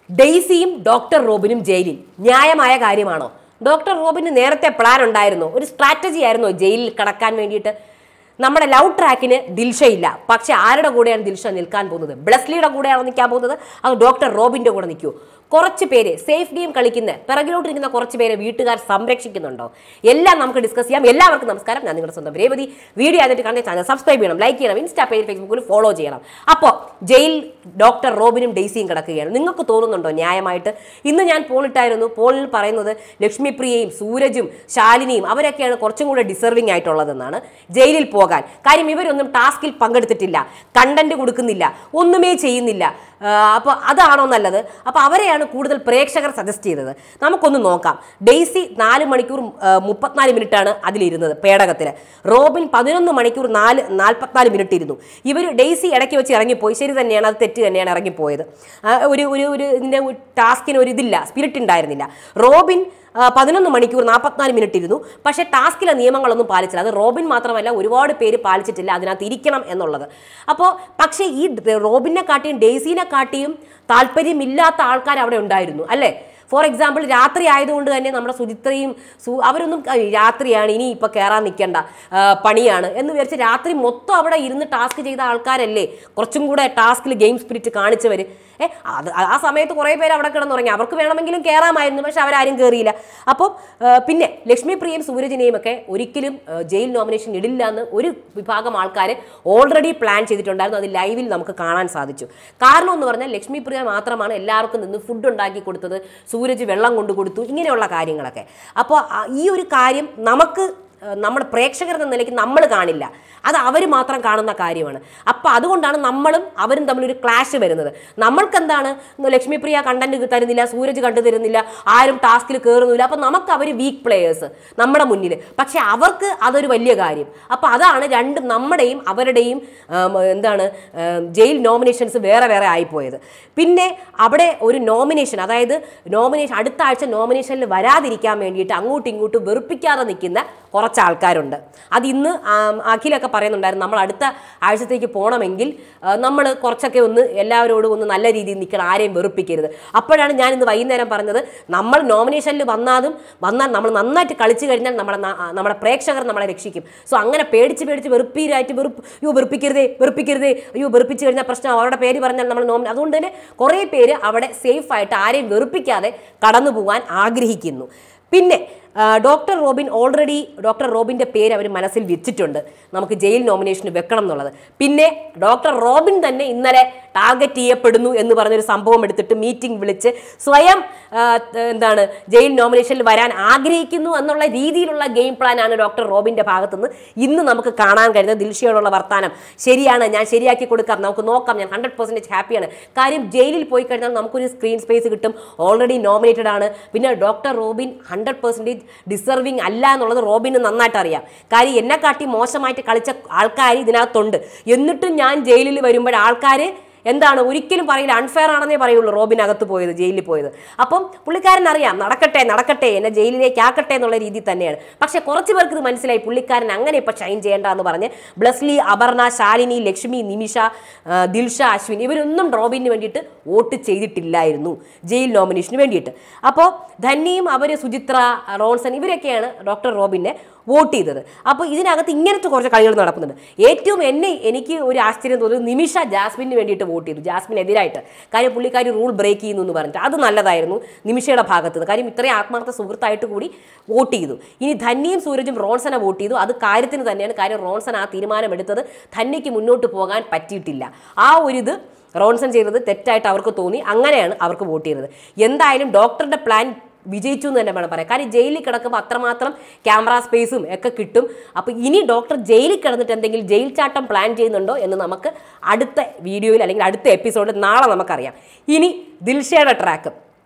ഡെയ്സിയും doctor റോബിനും ജയിലിൽ ന്യായമായ കാര്യമാണോ ഡോക്ടർ റോബിന് നേരത്തെ പ്ലാൻ ഉണ്ടായിരുന്നോ ഒരു സ്ട്രാറ്റജി ആയിരുന്നോ ജയിലിൽ കടക്കാൻ വേണ്ടിയിട്ട് നമ്മുടെ ലവ് ട്രാക്കിന് ദിൽഷയില്ല പക്ഷെ ആരുടെ കൂടെയാണ് ദിൽഷ നിൽക്കാൻ പോകുന്നത് ബ്ലസ്ലിയുടെ കൂടെയാണോ നിൽക്കാൻ പോകുന്നത് അത് ഡോക്ടർ റോബിന്റെ കൂടെ നിൽക്കൂ കുറച്ച് പേര് സേഫ് ഗെയിം കളിക്കുന്ന പിറകിലോട്ട് നിൽക്കുന്ന കുറച്ച് പേരെ വീട്ടുകാർ സംരക്ഷിക്കുന്നുണ്ടോ എല്ലാം നമുക്ക് ഡിസ്കസ് ചെയ്യാം എല്ലാവർക്കും നമസ്കാരം ഞാൻ നിങ്ങളുടെ സ്വന്തം രേവതി വീഡിയോ ആയിട്ട് കാണുന്ന ചാനൽ സബ്സ്ക്രൈബ് ചെയ്യണം ലൈക്ക് ചെയ്യണം ഇൻസ്റ്റാ പേജ് ഫേസ്ബുക്കിൽ ഫോളോ ചെയ്യണം അപ്പോൾ ജയിൽ ഡോക്ടർ റോബിനും ഡെയ്സിയും കിടക്കുകയാണ് നിങ്ങൾക്ക് തോന്നുന്നുണ്ടോ ന്യായമായിട്ട് ഇന്ന് ഞാൻ പോളിട്ടായിരുന്നു പോളിൽ പറയുന്നത് ലക്ഷ്മിപ്രിയയും സൂരജും ശാലിനിയും അവരൊക്കെയാണ് കുറച്ചും കൂടെ ഡിസർവിംഗ് ആയിട്ടുള്ളതെന്നാണ് ജയിലിൽ പോകാൻ കാര്യം ഇവരൊന്നും ടാസ്കിൽ പങ്കെടുത്തിട്ടില്ല കണ്ടന്റ് കൊടുക്കുന്നില്ല ഒന്നുമേ ചെയ്യുന്നില്ല അപ്പോൾ അതാണോ നല്ലത് അപ്പോൾ അവരെയാണ് കൂടുതൽ പ്രേക്ഷകർ സജസ്റ്റ് ചെയ്തത് നമുക്കൊന്ന് നോക്കാം ഡെയ്സി നാല് മണിക്കൂർ ആ, മുപ്പത്തിനാല് മിനിറ്റാണ് അതിലിരുന്നത് പേടകത്തിൽ റോബിൻ പതിനൊന്ന് മണിക്കൂർ നാല് നാൽപ്പത്തിനാല് മിനിറ്റ് ഇരുന്നു ഇവർ ഡെയ്സി ഇടയ്ക്ക് വെച്ച് ഇറങ്ങിപ്പോയി ശരി തന്നെയാണ് അത് തെറ്റ് തന്നെയാണ് ഇറങ്ങിപ്പോയത് ആ, ഒരു ഒരു ഒരു ഇതിൻ്റെ ടാസ്കിന് ഒരു ഇതില്ല സ്പിരിറ്റ് ഉണ്ടായിരുന്നില്ല റോബിൻ ആ, പതിനൊന്ന് മണിക്കൂർ നാൽപ്പത്തിനാല് മിനിറ്റ് ഇരുന്നു പക്ഷേ ടാസ്കിലെ നിയമങ്ങളൊന്നും പാലിച്ചില്ല അത് റോബിൻ മാത്രമല്ല ഒരുപാട് പേര് പാലിച്ചിട്ടില്ല അതിനകത്ത് ഇരിക്കണം എന്നുള്ളത് അപ്പോൾ പക്ഷേ ഈ ഡ- റോബിനെ കാട്ടിയും ഡെയ്സിനെ കാട്ടിയും താല്പര്യമില്ലാത്ത ആൾക്കാർ അവിടെ ഉണ്ടായിരുന്നു അല്ലേ ഫോർ എക്സാമ്പിൾ രാത്രി ആയതുകൊണ്ട് തന്നെ നമ്മുടെ സുചിത്രയും സു അവരൊന്നും "അയ്യോ, രാത്രിയാണ് ഇനി ഇപ്പോൾ കയറാൻ നിൽക്കേണ്ട ആ, പണിയാണ് എന്ന് വിചാരിച്ച് രാത്രി മൊത്തം അവിടെ ഇരുന്ന് ടാസ്ക് ചെയ്ത ആൾക്കാരല്ലേ കുറച്ചും കൂടെ ടാസ്കിൽ ഗെയിം സ്പിരിറ്റ് കാണിച്ചവർ ഏ അത് ആ സമയത്ത് കുറേ പേര് അവിടെ കിടന്നുറങ്ങി അവർക്ക് വേണമെങ്കിലും കയറാമായിരുന്നു പക്ഷെ അവരാരും കയറിയില്ല അപ്പോൾ പിന്നെ ലക്ഷ്മി പ്രിയയും സൂരജിനെയും ഒക്കെ ഒരിക്കലും ആ, ജയിൽ നോമിനേഷൻ ഇടില്ല എന്ന് ഒരു വിഭാഗം ആൾക്കാർ ഓൾറെഡി പ്ലാൻ ചെയ്തിട്ടുണ്ടായിരുന്നു അത് ലൈവിൽ നമുക്ക് കാണാൻ സാധിച്ചു കാരണം എന്ന് പറഞ്ഞാൽ ലക്ഷ്മി പ്രിയ മാത്രമാണ് എല്ലാവർക്കും നിന്ന് ഫുഡ് ഉണ്ടാക്കി കൊടുത്തത് സൂരജ് വെള്ളം കൊണ്ടു കൊടുത്തു ഇങ്ങനെയുള്ള കാര്യങ്ങളൊക്കെ അപ്പോൾ ഈ ഒരു കാര്യം നമുക്ക് ആ, നമ്മുടെ പ്രേക്ഷകർ എന്ന നിലയ്ക്ക് നമ്മൾ കാണില്ല അത് അവർ മാത്രം കാണുന്ന കാര്യമാണ് അപ്പോൾ അതുകൊണ്ടാണ് നമ്മളും അവരും തമ്മിലൊരു ക്ലാഷ് വരുന്നത് നമ്മൾക്ക് എന്താണ് ലക്ഷ്മിപ്രിയ കണ്ടന്റ് തരുന്നില്ല സൂരജ് കണ്ടു തരുന്നില്ല ആരും ടാസ്കിൽ കയറുന്നില്ല അപ്പോൾ നമുക്ക് അവർ വീക്ക് പ്ലേയേഴ്സ് നമ്മുടെ മുന്നിൽ പക്ഷെ അവർക്ക് അതൊരു വലിയ കാര്യം അപ്പോൾ അതാണ് രണ്ട് നമ്മുടെയും അവരുടെയും ആം, എന്താണ് ആം, ജയിൽ നോമിനേഷൻസ് വേറെ വേറെ ആയിപ്പോയത് പിന്നെ അവിടെ ഒരു നോമിനേഷൻ അതായത് നോമിനേഷൻ അടുത്ത ആഴ്ച നോമിനേഷനിൽ വരാതിരിക്കാൻ വേണ്ടിയിട്ട് അങ്ങോട്ടും ഇങ്ങോട്ടും വെറുപ്പിക്കാതെ നിൽക്കുന്ന കുറച്ച് ആൾക്കാരുണ്ട് അത് ഇന്ന് ആം, അഖിലൊക്കെ പറയുന്നുണ്ടായിരുന്നു നമ്മൾ അടുത്ത ആഴ്ചത്തേക്ക് പോകണമെങ്കിൽ നമ്മൾ കുറച്ചൊക്കെ ഒന്ന് എല്ലാവരോടും ഒന്ന് നല്ല രീതിയിൽ നിൽക്കണം ആരെയും വെറുപ്പിക്കരുത് അപ്പോഴാണ് ഞാൻ ഇന്ന് വൈകുന്നേരം പറഞ്ഞത് നമ്മൾ നോമിനേഷനിൽ വന്നാലും വന്നാൽ നമ്മൾ നന്നായിട്ട് കളിച്ചു കഴിഞ്ഞാൽ നമ്മുടെ നാ- നമ്മുടെ പ്രേക്ഷകർ നമ്മളെ രക്ഷിക്കും സോ അങ്ങനെ പേടിച്ച് പേടിച്ച് വെറുപ്പീരായിട്ട് വെറുപ്പ് അയ്യോ വെറുപ്പിക്കരുതേ വെറുപ്പിക്കരുതേ അയ്യോ വെറുപ്പിച്ച് കഴിഞ്ഞാൽ പ്രശ്നം അവരുടെ പേര് പറഞ്ഞാൽ നമ്മൾ നോമിന അതുകൊണ്ട് തന്നെ കുറേ പേര് അവിടെ സേഫ് ആയിട്ട് ആരെയും വെറുപ്പിക്കാതെ കടന്നു പോകാൻ ആഗ്രഹിക്കുന്നു പിന്നെ ആ, ഡോക്ടർ റോബിൻ ഓൾറെഡി ഡോക്ടർ റോബിൻ്റെ പേര് അവർ മനസ്സിൽ വെച്ചിട്ടുണ്ട് നമുക്ക് ജയിൽ നോമിനേഷന് വെക്കണം എന്നുള്ളത് പിന്നെ ഡോക്ടർ റോബിൻ തന്നെ ഇന്നലെ ടാർഗറ്റ് ചെയ്യപ്പെടുന്നു എന്ന് പറഞ്ഞൊരു സംഭവം എടുത്തിട്ട് മീറ്റിംഗ് വിളിച്ച് സ്വയം ആ, എന്താണ് ജയിൽ നോമിനേഷനിൽ വരാൻ ആഗ്രഹിക്കുന്നു എന്നുള്ള രീതിയിലുള്ള ഗെയിം പ്ലാനാണ് ഡോക്ടർ റോബിൻ്റെ ഭാഗത്തുനിന്ന് ഇന്ന് നമുക്ക് കാണാൻ കഴിയുന്നത് ദിൽഷയോടുള്ള വർത്താനം ശരിയാണ് ഞാൻ ശരിയാക്കി കൊടുക്കാം നമുക്ക് നോക്കാം ഞാൻ ഹൺഡ്രഡ് പെർസെൻറ്റേജ് ഹാപ്പിയാണ് കാര്യം ജയിലിൽ പോയി കഴിഞ്ഞാൽ നമുക്കൊരു സ്ക്രീൻ സ്പേസ് കിട്ടും ഓൾറെഡി നോമിനേറ്റഡ് ആണ് പിന്നെ doctor Robin hundred percentage deserving അല്ല എന്നുള്ളത് റോബിന് നന്നായിട്ട് അറിയാം കാര്യം എന്നെ കാട്ടി മോശമായിട്ട് കളിച്ച ആൾക്കാർ ഇതിനകത്തുണ്ട് എന്നിട്ടും ഞാൻ ജയിലിൽ വരുമ്പോൾ ആൾക്കാർ എന്താണ് ഒരിക്കലും പറയില്ല അൺഫെയർ ആണെന്നേ പറയുള്ളൂ റോബിനകത്ത് പോയത് ജയിലിൽ പോയത് അപ്പം പുള്ളിക്കാരൻ അറിയാം നടക്കട്ടെ നടക്കട്ടെ എന്നെ ജയിലിലേക്ക് ആക്കട്ടെ എന്നുള്ള രീതിയിൽ തന്നെയാണ് പക്ഷേ കുറച്ച് പേർക്ക് ഇത് മനസ്സിലായി പുള്ളിക്കാരൻ അങ്ങനെ ഇപ്പം ഷൈൻ ചെയ്യേണ്ട എന്ന് പറഞ്ഞ് ബ്ലസ്ലി അപർണ ശാലിനി ലക്ഷ്മി നിമിഷ ആ, ദിൽഷ അശ്വിൻ ഇവരൊന്നും റോബിന് വേണ്ടിയിട്ട് വോട്ട് ചെയ്തിട്ടില്ലായിരുന്നു ജയിൽ നോമിനേഷന് വേണ്ടിയിട്ട് അപ്പോൾ ധന്യയും അവർ സുചിത്ര റോൺസൺ ഇവരൊക്കെയാണ് ഡോക്ടർ റോബിനെ വോട്ട് ചെയ്തത് അപ്പോൾ ഇതിനകത്ത് ഇങ്ങനത്തെ കുറച്ച് കളികൾ നടക്കുന്നുണ്ട് ഏറ്റവും എന്നെ എനിക്ക് ഒരു ആശ്ചര്യം തോന്നുന്നത് നിമിഷ ജാസ്മിന് വേണ്ടിയിട്ട് വോട്ട് ചെയ്തു ജാസ്മിനെതിരായിട്ട് കാര്യം പുള്ളിക്കാരി റൂൾ ബ്രേക്ക് ചെയ്യുന്നു എന്ന് പറഞ്ഞിട്ട് അത് നല്ലതായിരുന്നു നിമിഷയുടെ ഭാഗത്ത് നിന്ന് കാര്യം ഇത്രയും ആത്മാർത്ഥ സുഹൃത്തായിട്ട് കൂടി വോട്ട് ചെയ്തു ഇനി ധന്യയും സൂരജും റോൺസനെ വോട്ട് ചെയ്തു അത് കാര്യത്തിന് തന്നെയാണ് കാര്യം റോൺസൺ ആ തീരുമാനമെടുത്തത് ധന്യയ്ക്ക് മുന്നോട്ട് പോകാൻ പറ്റിയിട്ടില്ല ആ ഒരു ഇത് റോൺസൺ ചെയ്തത് തെറ്റായിട്ട് അവർക്ക് തോന്നി അങ്ങനെയാണ് അവർക്ക് വോട്ട് ചെയ്തത് എന്തായാലും ഡോക്ടറുടെ പ്ലാൻ വിജയിച്ചു എന്ന് തന്നെ വേണം പറയാം കാര്യം ജയിലിൽ കിടക്കുമ്പോൾ അത്രമാത്രം ക്യാമറ സ്പേസും ഒക്കെ കിട്ടും അപ്പോൾ ഇനി ഡോക്ടർ ജയിലിൽ കിടന്നിട്ട് എന്തെങ്കിലും ജയിൽ ചാട്ടം പ്ലാൻ ചെയ്യുന്നുണ്ടോ എന്ന് നമുക്ക് അടുത്ത വീഡിയോയിൽ അല്ലെങ്കിൽ അടുത്ത എപ്പിസോഡിൽ നാളെ നമുക്കറിയാം ഇനി ദിൽഷയുടെ ട്രാക്ക്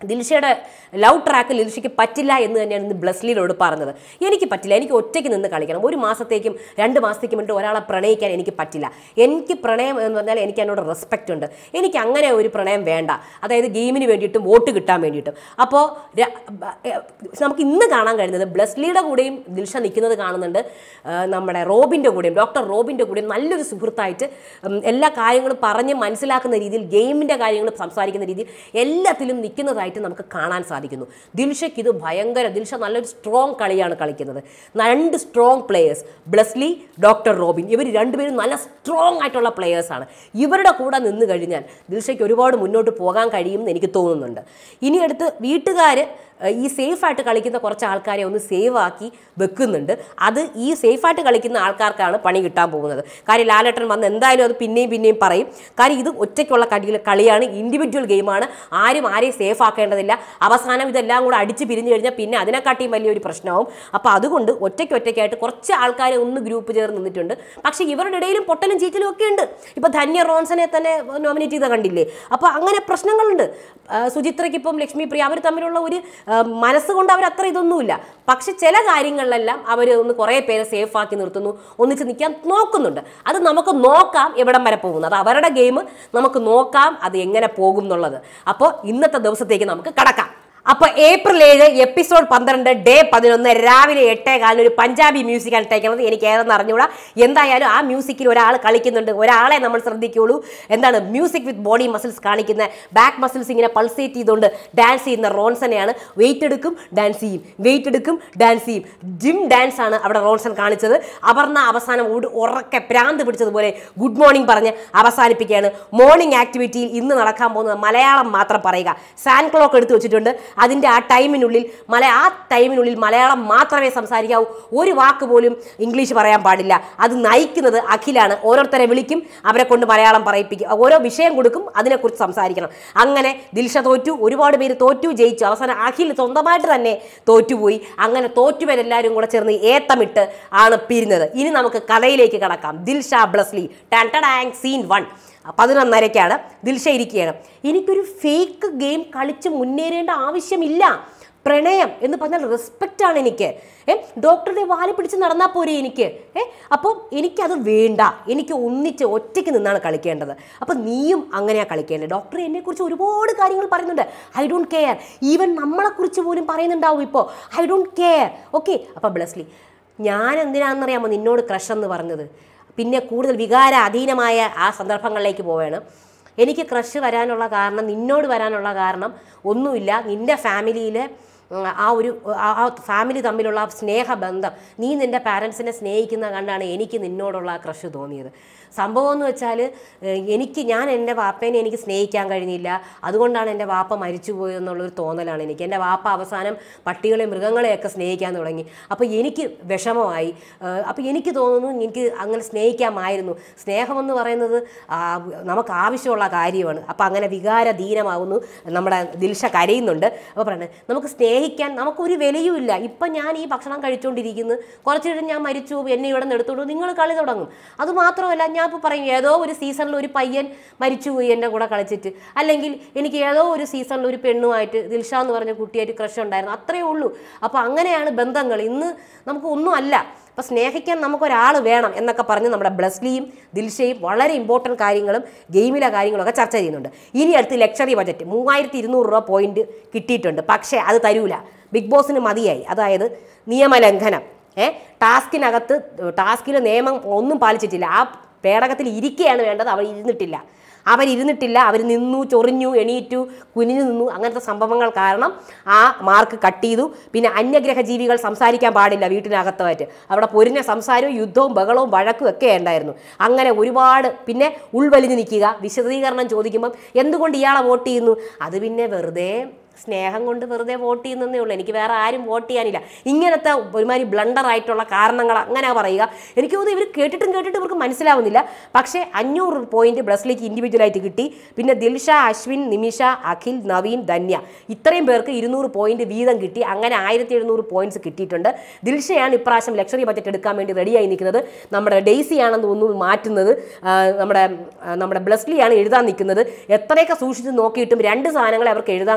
ദിൽഷയുടെ ലവ് ട്രാക്ക് ദിൽഷയ്ക്ക് പറ്റില്ല എന്ന് തന്നെയാണ് ഇന്ന് ബ്ലസ്ലിയോട് പറഞ്ഞത് എനിക്ക് പറ്റില്ല എനിക്ക് ഒറ്റയ്ക്ക് നിന്ന് കളിക്കണം ഒരു മാസത്തേക്കും രണ്ട് മാസത്തേക്കും വേണ്ടി ഒരാളെ പ്രണയിക്കാൻ എനിക്ക് പറ്റില്ല എനിക്ക് പ്രണയം എന്ന് പറഞ്ഞാൽ എനിക്ക് എന്നോട് റെസ്പെക്റ്റ് ഉണ്ട് എനിക്ക് അങ്ങനെ ഒരു പ്രണയം വേണ്ട അതായത് ഗെയിമിന് വേണ്ടിയിട്ടും വോട്ട് കിട്ടാൻ വേണ്ടിയിട്ടും അപ്പോൾ നമുക്ക് ഇന്ന് കാണാൻ കഴിയുന്നത് ബ്ലസ്ലിയുടെ കൂടെയും ദിൽഷ നിൽക്കുന്നത് കാണുന്നുണ്ട് ആ, നമ്മുടെ റോബിൻ്റെ കൂടെയും ഡോക്ടർ റോബിൻ്റെ കൂടെയും നല്ലൊരു സുഹൃത്തായിട്ട് ഉം, എല്ലാ കാര്യങ്ങളും പറഞ്ഞ് മനസ്സിലാക്കുന്ന രീതിയിൽ ഗെയിമിൻ്റെ കാര്യങ്ങൾ സംസാരിക്കുന്ന രീതിയിൽ എല്ലാത്തിലും നിൽക്കുന്നതായിട്ട് നമുക്ക് കാണാൻ സാധിക്കുന്നു ദിൽഷയ്ക്ക് ഇത് ഭയങ്കര ദിൽഷ നല്ലൊരു സ്ട്രോങ് കളിയാണ് കളിക്കുന്നത് രണ്ട് strong players Blesslee doctor Robin ഇവർ രണ്ടുപേരും നല്ല സ്ട്രോങ് ആയിട്ടുള്ള പ്ലേയേഴ്സാണ് ഇവരുടെ കൂടെ നിന്ന് കഴിഞ്ഞാൽ ദിൽഷയ്ക്ക് ഒരുപാട് മുന്നോട്ട് പോകാൻ കഴിയുമെന്ന് എനിക്ക് തോന്നുന്നുണ്ട് ഇനി അടുത്ത് വീട്ടുകാർ ഈ സേഫായിട്ട് കളിക്കുന്ന കുറച്ച് ആൾക്കാരെ ഒന്ന് സേവ് ആക്കി വെക്കുന്നുണ്ട് അത് ഈ സേഫായിട്ട് കളിക്കുന്ന ആൾക്കാർക്കാണ് പണി കിട്ടാൻ പോകുന്നത് കാര്യം ലാലേട്ടൻ വന്ന് എന്തായാലും അത് പിന്നെയും പിന്നെയും പറയും കാര്യം ഇത് ഒറ്റയ്ക്കുള്ള കളി കളിയാണ് ഇൻഡിവിജ്വൽ ഗെയിമാണ് ആരും ആരെയും സേഫ് ആക്കേണ്ടതില്ല അവസാനം ഇതെല്ലാം കൂടെ അടിച്ച് പിരിഞ്ഞു കഴിഞ്ഞാൽ പിന്നെ അതിനെക്കാട്ടിയും വലിയൊരു പ്രശ്നമാവും അപ്പോൾ അതുകൊണ്ട് ഒറ്റയ്ക്ക് ഒറ്റയ്ക്കായിട്ട് കുറച്ച് ആൾക്കാരെ ഒന്ന് ഗ്രൂപ്പ് ചേർന്ന് നിന്നിട്ടുണ്ട് പക്ഷേ ഇവരുടെ ഇടയിലും പൊട്ടലും ചീറ്റലും ഒക്കെ ഉണ്ട് ഇപ്പോൾ ധന്യ റോൺസനെ തന്നെ നോമിനേറ്റ് ചെയ്ത കണ്ടില്ലേ അപ്പോൾ അങ്ങനെ പ്രശ്നങ്ങളുണ്ട് ആ, സുചിത്രയ്ക്ക് ഇപ്പം ലക്ഷ്മി പ്രിയ അവർ തമ്മിലുള്ള ഒരു ആ, മനസ്സുകൊണ്ട് അവർ അത്ര ഇതൊന്നുമില്ല പക്ഷെ ചില കാര്യങ്ങളിലെല്ലാം അവർ ഒന്ന് കുറേ പേരെ സേഫ് ആക്കി നിർത്തുന്നു ഒന്നിച്ച് നിൽക്കാൻ നോക്കുന്നുണ്ട് അത് നമുക്ക് നോക്കാം എവിടം വരെ പോകുന്നു അത് അവരുടെ ഗെയിം നമുക്ക് നോക്കാം അത് എങ്ങനെ പോകും എന്നുള്ളത് അപ്പോൾ ഇന്നത്തെ ദിവസത്തേക്ക് നമുക്ക് കടക്കാം അപ്പൊ ഏപ്രിൽ ഏഴ് എപ്പിസോഡ് പന്ത്രണ്ട് ഡേ പതിനൊന്ന് രാവിലെ എട്ടേ കാലിന് ഒരു പഞ്ചാബി മ്യൂസിക്കാണ് ഇട്ടേക്കുന്നത് എനിക്ക് ഏതെന്ന് അറിഞ്ഞുകൂടാ എന്തായാലും ആ മ്യൂസിക്കിൽ ഒരാൾ കളിക്കുന്നുണ്ട് ഒരാളെ നമ്മൾ ശ്രദ്ധിക്കുള്ളൂ എന്താണ് മ്യൂസിക് വിത്ത് ബോഡി മസിൽസ് കാണിക്കുന്ന ബാക്ക് മസിൽസ് ഇങ്ങനെ പൾസേറ്റ് ചെയ്തുകൊണ്ട് ഡാൻസ് ചെയ്യുന്ന റോൺസനെയാണ് വെയിറ്റ് എടുക്കും ഡാൻസ് ചെയ്യും വെയിറ്റ് എടുക്കും ഡാൻസ് ചെയ്യും ജിം ഡാൻസ് ആണ് അവിടെ റോൺസൺ കാണിച്ചത് അപർണ അവസാനം ഉട്- ഉറക്കെ പ്രാന്ത് പിടിച്ചതുപോലെ ഗുഡ് മോർണിംഗ് പറഞ്ഞ് അവസാനിപ്പിക്കുകയാണ് മോർണിംഗ് ആക്ടിവിറ്റിയിൽ ഇന്ന് നടക്കാൻ പോകുന്നത് മലയാളം മാത്രം പറയുക സാൻ ക്ലോക്ക് എടുത്തു വെച്ചിട്ടുണ്ട് അതിൻ്റെ ആ ടൈമിനുള്ളിൽ മല ആ ടൈമിനുള്ളിൽ മലയാളം മാത്രമേ സംസാരിക്കാവൂ ഒരു വാക്ക് പോലും ഇംഗ്ലീഷ് പറയാൻ പാടില്ല അത് നയിക്കുന്നത് അഖിലാണ് ഓരോരുത്തരെ വിളിക്കും അവരെ കൊണ്ട് മലയാളം പറയിപ്പിക്കും ഓരോ വിഷയം കൊടുക്കും അതിനെക്കുറിച്ച് സംസാരിക്കണം അങ്ങനെ ദിൽഷ തോറ്റു ഒരുപാട് പേര് തോറ്റു ജയിച്ചു അവസാനം അഖിൽ സ്വന്തമായിട്ട് തന്നെ തോറ്റുപോയി അങ്ങനെ തോറ്റുവരെല്ലാവരും കൂടെ ചേർന്ന് ഏത്തമിട്ട് ആണ് പിരിഞ്ഞത് ഇനി നമുക്ക് കഥയിലേക്ക് കടക്കാം ദിൽഷ ബ്ലസ്ലി ടാൻ ടാങ് സീൻ വൺ പതിനൊന്നരയ്ക്കാണ് ദിൽഷ ഇരിക്കുകയാണ് എനിക്കൊരു ഫേക്ക് ഗെയിം കളിച്ച് മുന്നേറേണ്ട ആവശ്യമില്ല പ്രണയം എന്ന് പറഞ്ഞാൽ റെസ്പെക്റ്റ് ആണ് എനിക്ക് ഏ ഡോക്ടറുടെ വാല് പിടിച്ച് നടന്നാൽ പോരെ എനിക്ക് ഏ അപ്പോൾ എനിക്കത് വേണ്ട എനിക്ക് ഒന്നിച്ച് ഒറ്റയ്ക്ക് നിന്നാണ് കളിക്കേണ്ടത് അപ്പോൾ നീയും അങ്ങനെയാണ് കളിക്കേണ്ടത് ഡോക്ടർ എന്നെക്കുറിച്ച് ഒരുപാട് കാര്യങ്ങൾ പറയുന്നുണ്ട് ഐ ഡോണ്ട് കെയർ ഈവൻ നമ്മളെക്കുറിച്ച് പോലും പറയുന്നുണ്ടാവും ഇപ്പോൾ ഐ ഡോണ്ട് കെയർ ഓക്കെ അപ്പോൾ ബ്ലസ്ലി ഞാൻ എന്തിനാണെന്നറിയാമോ നിന്നോട് ക്രഷ് എന്ന് പറഞ്ഞത് പിന്നെ കൂടുതൽ വികാര അധീനമായ ആ സന്ദർഭങ്ങളിലേക്ക് പോവുകയാണ് എനിക്ക് ക്രഷ് വരാനുള്ള കാരണം നിന്നോട് വരാനുള്ള കാരണം ഒന്നുമില്ല നിൻ്റെ ഫാമിലിയിലെ ഉം, ആ ഒരു ആ- ആ ഫാമിലി തമ്മിലുള്ള ആ സ്നേഹബന്ധം നീ നിൻ്റെ പാരൻസിനെ സ്നേഹിക്കുന്ന കണ്ടാണ് എനിക്ക് നിന്നോടുള്ള ആ ക്രഷ് തോന്നിയത് സംഭവം എന്ന് വെച്ചാൽ ഏഹ്, എനിക്ക് ഞാൻ എൻ്റെ വാപ്പേനെ എനിക്ക് സ്നേഹിക്കാൻ കഴിഞ്ഞില്ല അതുകൊണ്ടാണ് എൻ്റെ വാപ്പ മരിച്ചു പോയെന്നുള്ളൊരു തോന്നലാണ് എനിക്ക് എൻ്റെ വാപ്പ അവസാനം പട്ടികളെ മൃഗങ്ങളെയൊക്കെ സ്നേഹിക്കാൻ തുടങ്ങി അപ്പോൾ എനിക്ക് വിഷമമായി ഏഹ്, അപ്പോൾ എനിക്ക് തോന്നുന്നു എനിക്ക് അങ്ങനെ സ്നേഹിക്കാമായിരുന്നു സ്നേഹമെന്ന് പറയുന്നത് ആ, നമുക്ക് ആവശ്യമുള്ള കാര്യമാണ് അപ്പോൾ അങ്ങനെ വികാരധീനമാകുന്നു നമ്മുടെ ദിൽഷ കരയുന്നുണ്ട് അപ്പോൾ പറയുന്നത് നമുക്ക് സ്നേഹിക്കാൻ നമുക്കൊരു വിലയുമില്ല ഇപ്പം ഞാൻ ഈ ഭക്ഷണം കഴിച്ചുകൊണ്ടിരിക്കുന്നു കുറച്ച് കഴിഞ്ഞ് ഞാൻ മരിച്ചു എന്നെ ഇവിടെ നിന്ന് എടുത്തോളൂ നിങ്ങൾ കളി തുടങ്ങും അത് മാത്രമല്ല ഞാൻ ഇപ്പോൾ പറയും ഏതോ ഒരു സീസണിൽ ഒരു പയ്യൻ മരിച്ചുപോയി എൻ്റെ കൂടെ കളിച്ചിട്ട് അല്ലെങ്കിൽ എനിക്ക് ഏതോ ഒരു സീസണിൽ ഒരു പെണ്ണുമായിട്ട് ദിൽഷ എന്ന് പറഞ്ഞ കുട്ടിയായിട്ട് ക്രഷ് ഉണ്ടായിരുന്നു അത്രയേ ഉള്ളൂ അപ്പോൾ അങ്ങനെയാണ് ബന്ധങ്ങൾ ഇന്ന് നമുക്ക് ഒന്നും അല്ല അപ്പോൾ സ്നേഹിക്കാൻ നമുക്കൊരാൾ വേണം എന്നൊക്കെ പറഞ്ഞ് നമ്മുടെ ബ്ലസ്ലിയും ദിൽഷയും വളരെ ഇമ്പോർട്ടൻറ്റ് കാര്യങ്ങളും ഗെയിമിലെ കാര്യങ്ങളൊക്കെ ചർച്ച ചെയ്യുന്നുണ്ട് ഇനി അടുത്ത് ലക്ഷറി ബജറ്റ് മൂവായിരത്തി ഇരുന്നൂറ് രൂപ പോയിന്റ് കിട്ടിയിട്ടുണ്ട് പക്ഷേ അത് തരൂല ബിഗ് ബോസിന് മതിയായി അതായത് നിയമലംഘനം ഏ ടാസ്കിനകത്ത് ടാസ്കിൽ നിയമം ഒന്നും പാലിച്ചിട്ടില്ല ആ പേടകത്തിൽ ഇരിക്കുകയാണ് വേണ്ടത് അവർ ഇരുന്നിട്ടില്ല അവരിരുന്നിട്ടില്ല അവർ നിന്നു ചൊറിഞ്ഞു എണീറ്റു കുനിഞ്ഞു നിന്നു അങ്ങനത്തെ സംഭവങ്ങൾ കാരണം ആ മാർക്ക് കട്ട് ചെയ്തു പിന്നെ അന്യഗ്രഹ ജീവികൾ സംസാരിക്കാൻ പാടില്ല വീട്ടിനകത്തുമായിട്ട് അവിടെ പൊരിഞ്ഞ സംസാരവും യുദ്ധവും ബഹളവും വഴക്കും ഒക്കെ ഉണ്ടായിരുന്നു അങ്ങനെ ഒരുപാട് പിന്നെ ഉൾവലിഞ്ഞ് നിൽക്കുക വിശദീകരണം ചോദിക്കുമ്പം എന്തുകൊണ്ട് ഇയാളെ വോട്ട് ചെയ്യുന്നു അത് പിന്നെ വെറുതെ സ്നേഹം കൊണ്ട് വെറുതെ വോട്ട് ചെയ്യുന്നതേ ഉള്ളൂ എനിക്ക് വേറെ ആരും വോട്ട് ചെയ്യാനില്ല ഇങ്ങനത്തെ ഒരുമാതിരി ബ്ലണ്ടർ ആയിട്ടുള്ള കാരണങ്ങൾ അങ്ങനെ പറയുക എനിക്ക് തോന്നുന്നു ഇവർ കേട്ടിട്ടും കേട്ടിട്ടും ഇവർക്ക് മനസ്സിലാവുന്നില്ല പക്ഷേ അഞ്ഞൂറ് പോയിന്റ് ബ്ലസ്ലിക്ക് ഇൻഡിവിജ്വൽ ആയിട്ട് കിട്ടി പിന്നെ ദിൽഷ അശ്വിൻ നിമിഷ അഖിൽ നവീൻ ധന്യ ഇത്രയും പേർക്ക് ഇരുന്നൂറ് പോയിന്റ് വീതം കിട്ടി അങ്ങനെ ആയിരത്തി എഴുന്നൂറ് പോയിന്റ്സ് കിട്ടിയിട്ടുണ്ട് ദിൽഷയാണ് ഇപ്രാവശ്യം ലക്ഷറി ബജറ്റ് എടുക്കാൻ വേണ്ടി റെഡിയായി നിൽക്കുന്നത് നമ്മുടെ ഡെയ്സി ആണെന്ന് തോന്നുന്നു മാറ്റുന്നത് ആ, നമ്മുടെ ആ, നമ്മുടെ ബ്ലസ്ലിയാണ് എഴുതാൻ നിൽക്കുന്നത് എത്രയൊക്കെ സൂക്ഷിച്ച് നോക്കിയിട്ടും രണ്ട് സാധനങ്ങളെ അവർക്ക് എഴുതാൻ കഴിഞ്ഞുള്ളൂ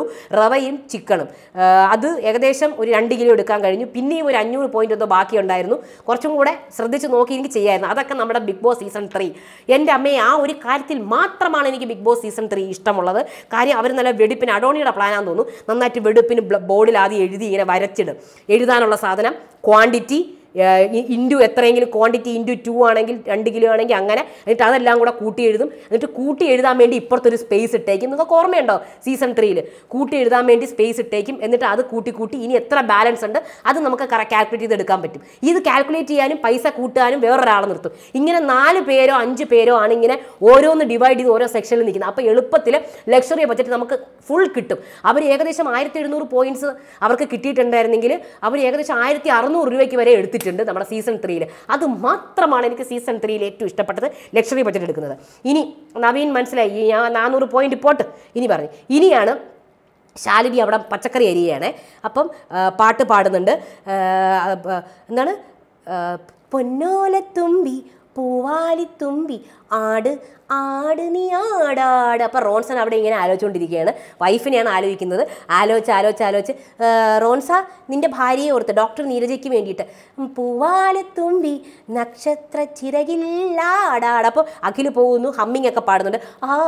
റവയും ചിക്കണും ആ, അത് ഏകദേശം ഒരു രണ്ട് കിലോ എടുക്കാൻ കഴിഞ്ഞു പിന്നെയും ഒരു അഞ്ഞൂറ് പോയിന്റ് എന്തോ ബാക്കി ഉണ്ടായിരുന്നു കുറച്ചും കൂടെ ശ്രദ്ധിച്ച് നോക്കി എനിക്ക് ചെയ്യായിരുന്നു അതൊക്കെ നമ്മുടെ ബിഗ് ബോസ് സീസൺ ത്രീ എൻ്റെ അമ്മയെ ആ ഒരു കാര്യത്തിൽ മാത്രമാണ് എനിക്ക് ബിഗ് ബോസ് സീസൺ ത്രീ ഇഷ്ടമുള്ളത് കാര്യം അവർ നല്ല വെടിപ്പിന് അഡോണിയുടെ പ്ലാനാന്ന് തോന്നുന്നു നന്നായിട്ട് വെടിപ്പിന് ബോർഡിൽ ആദ്യം എഴുതി ഇങ്ങനെ വരച്ചിടും എഴുതാനുള്ള സാധനം ക്വാണ്ടിറ്റി ഇൻറ്റു എത്രയെങ്കിലും ക്വാണ്ടിറ്റി ഇൻറ്റു ടു ആണെങ്കിൽ രണ്ട് കിലോ ആണെങ്കിൽ അങ്ങനെ എന്നിട്ട് അതെല്ലാം കൂടെ കൂട്ടി എഴുതും എന്നിട്ട് കൂട്ടി എഴുതാൻ വേണ്ടി ഇപ്പുറത്തൊരു സ്പേസ് ഇട്ടേക്കും നിങ്ങൾക്ക് ഓർമ്മയുണ്ടോ സീസൺ ത്രീയിൽ കൂട്ടി എഴുതാൻ വേണ്ടി സ്പേസ് ഇട്ടേക്കും എന്നിട്ട് അത് കൂട്ടി കൂട്ടി ഇനി എത്ര ബാലൻസ് ഉണ്ട് അത് നമുക്ക് കാൽക്കുലേറ്റ് ചെയ്ത് എടുക്കാൻ പറ്റും ഇത് കാൽക്കുലേറ്റ് ചെയ്യാനും പൈസ കൂട്ടാനും വേറൊരാളെ നിർത്തും ഇങ്ങനെ നാല് പേരോ അഞ്ച് പേരോ ആണ് ഇങ്ങനെ ഓരോന്ന് ഡിവൈഡ് ചെയ്ത് ഓരോ സെക്ഷനിൽ നിൽക്കുന്നത് അപ്പോൾ എളുപ്പത്തിൽ ലക്ഷറി ബജറ്റ് നമുക്ക് ഫുൾ കിട്ടും അവർ ഏകദേശം ആയിരത്തി എഴുന്നൂറ് പോയിന്റ്സ് അവർക്ക് കിട്ടിയിട്ടുണ്ടായിരുന്നെങ്കിൽ അവർ ഏകദേശം ആയിരത്തി അറുന്നൂറ് രൂപയ്ക്ക് വരെ എടുത്തിട്ടുണ്ട് നമ്മുടെ സീസൺ ത്രീയിൽ അത് മാത്രമാണ് എനിക്ക് സീസൺ ത്രീയിൽ ഏറ്റവും ഇഷ്ടപ്പെട്ടത് ലക്ഷറി ബജറ്റ് എടുക്കുന്നത് ഇനി നവീൻ മനസ്സിലായി ഈ ഞാൻ നാനൂറ് പോയിന്റ് പോട്ട് ഇനി പറഞ്ഞു ഇനിയാണ് ശാലിനി അവിടെ പച്ചക്കറി അരിയാണ് അപ്പം ആ, പാട്ട് പാടുന്നുണ്ട് ആ, ആ, എന്താണ് ആ, പൊന്നോലത്തുമ്പി പൂവാലിത്തുമ്പി ആട് ആട് നീ ആടാട് അപ്പം റോൺസൺ അവിടെ ഇങ്ങനെ ആലോചിച്ചുകൊണ്ടിരിക്കുകയാണ് വൈഫിനെയാണ് ആലോചിക്കുന്നത് ആലോചിച്ച് ആലോചിച്ച് ആലോചിച്ച് "ആ, റോൺസ നിന്റെ ഭാര്യയെ ഓർത്ത് ഡോക്ടർ നീരജയ്ക്ക് വേണ്ടിയിട്ട് "ഉം, പൂവാലത്തുമ്പി നക്ഷത്ര ചിറകില്ലാടാട് അപ്പോൾ അഖിൽ പോകുന്നു ഹമ്മിങ് ഒക്കെ പാടുന്നുണ്ട് ആ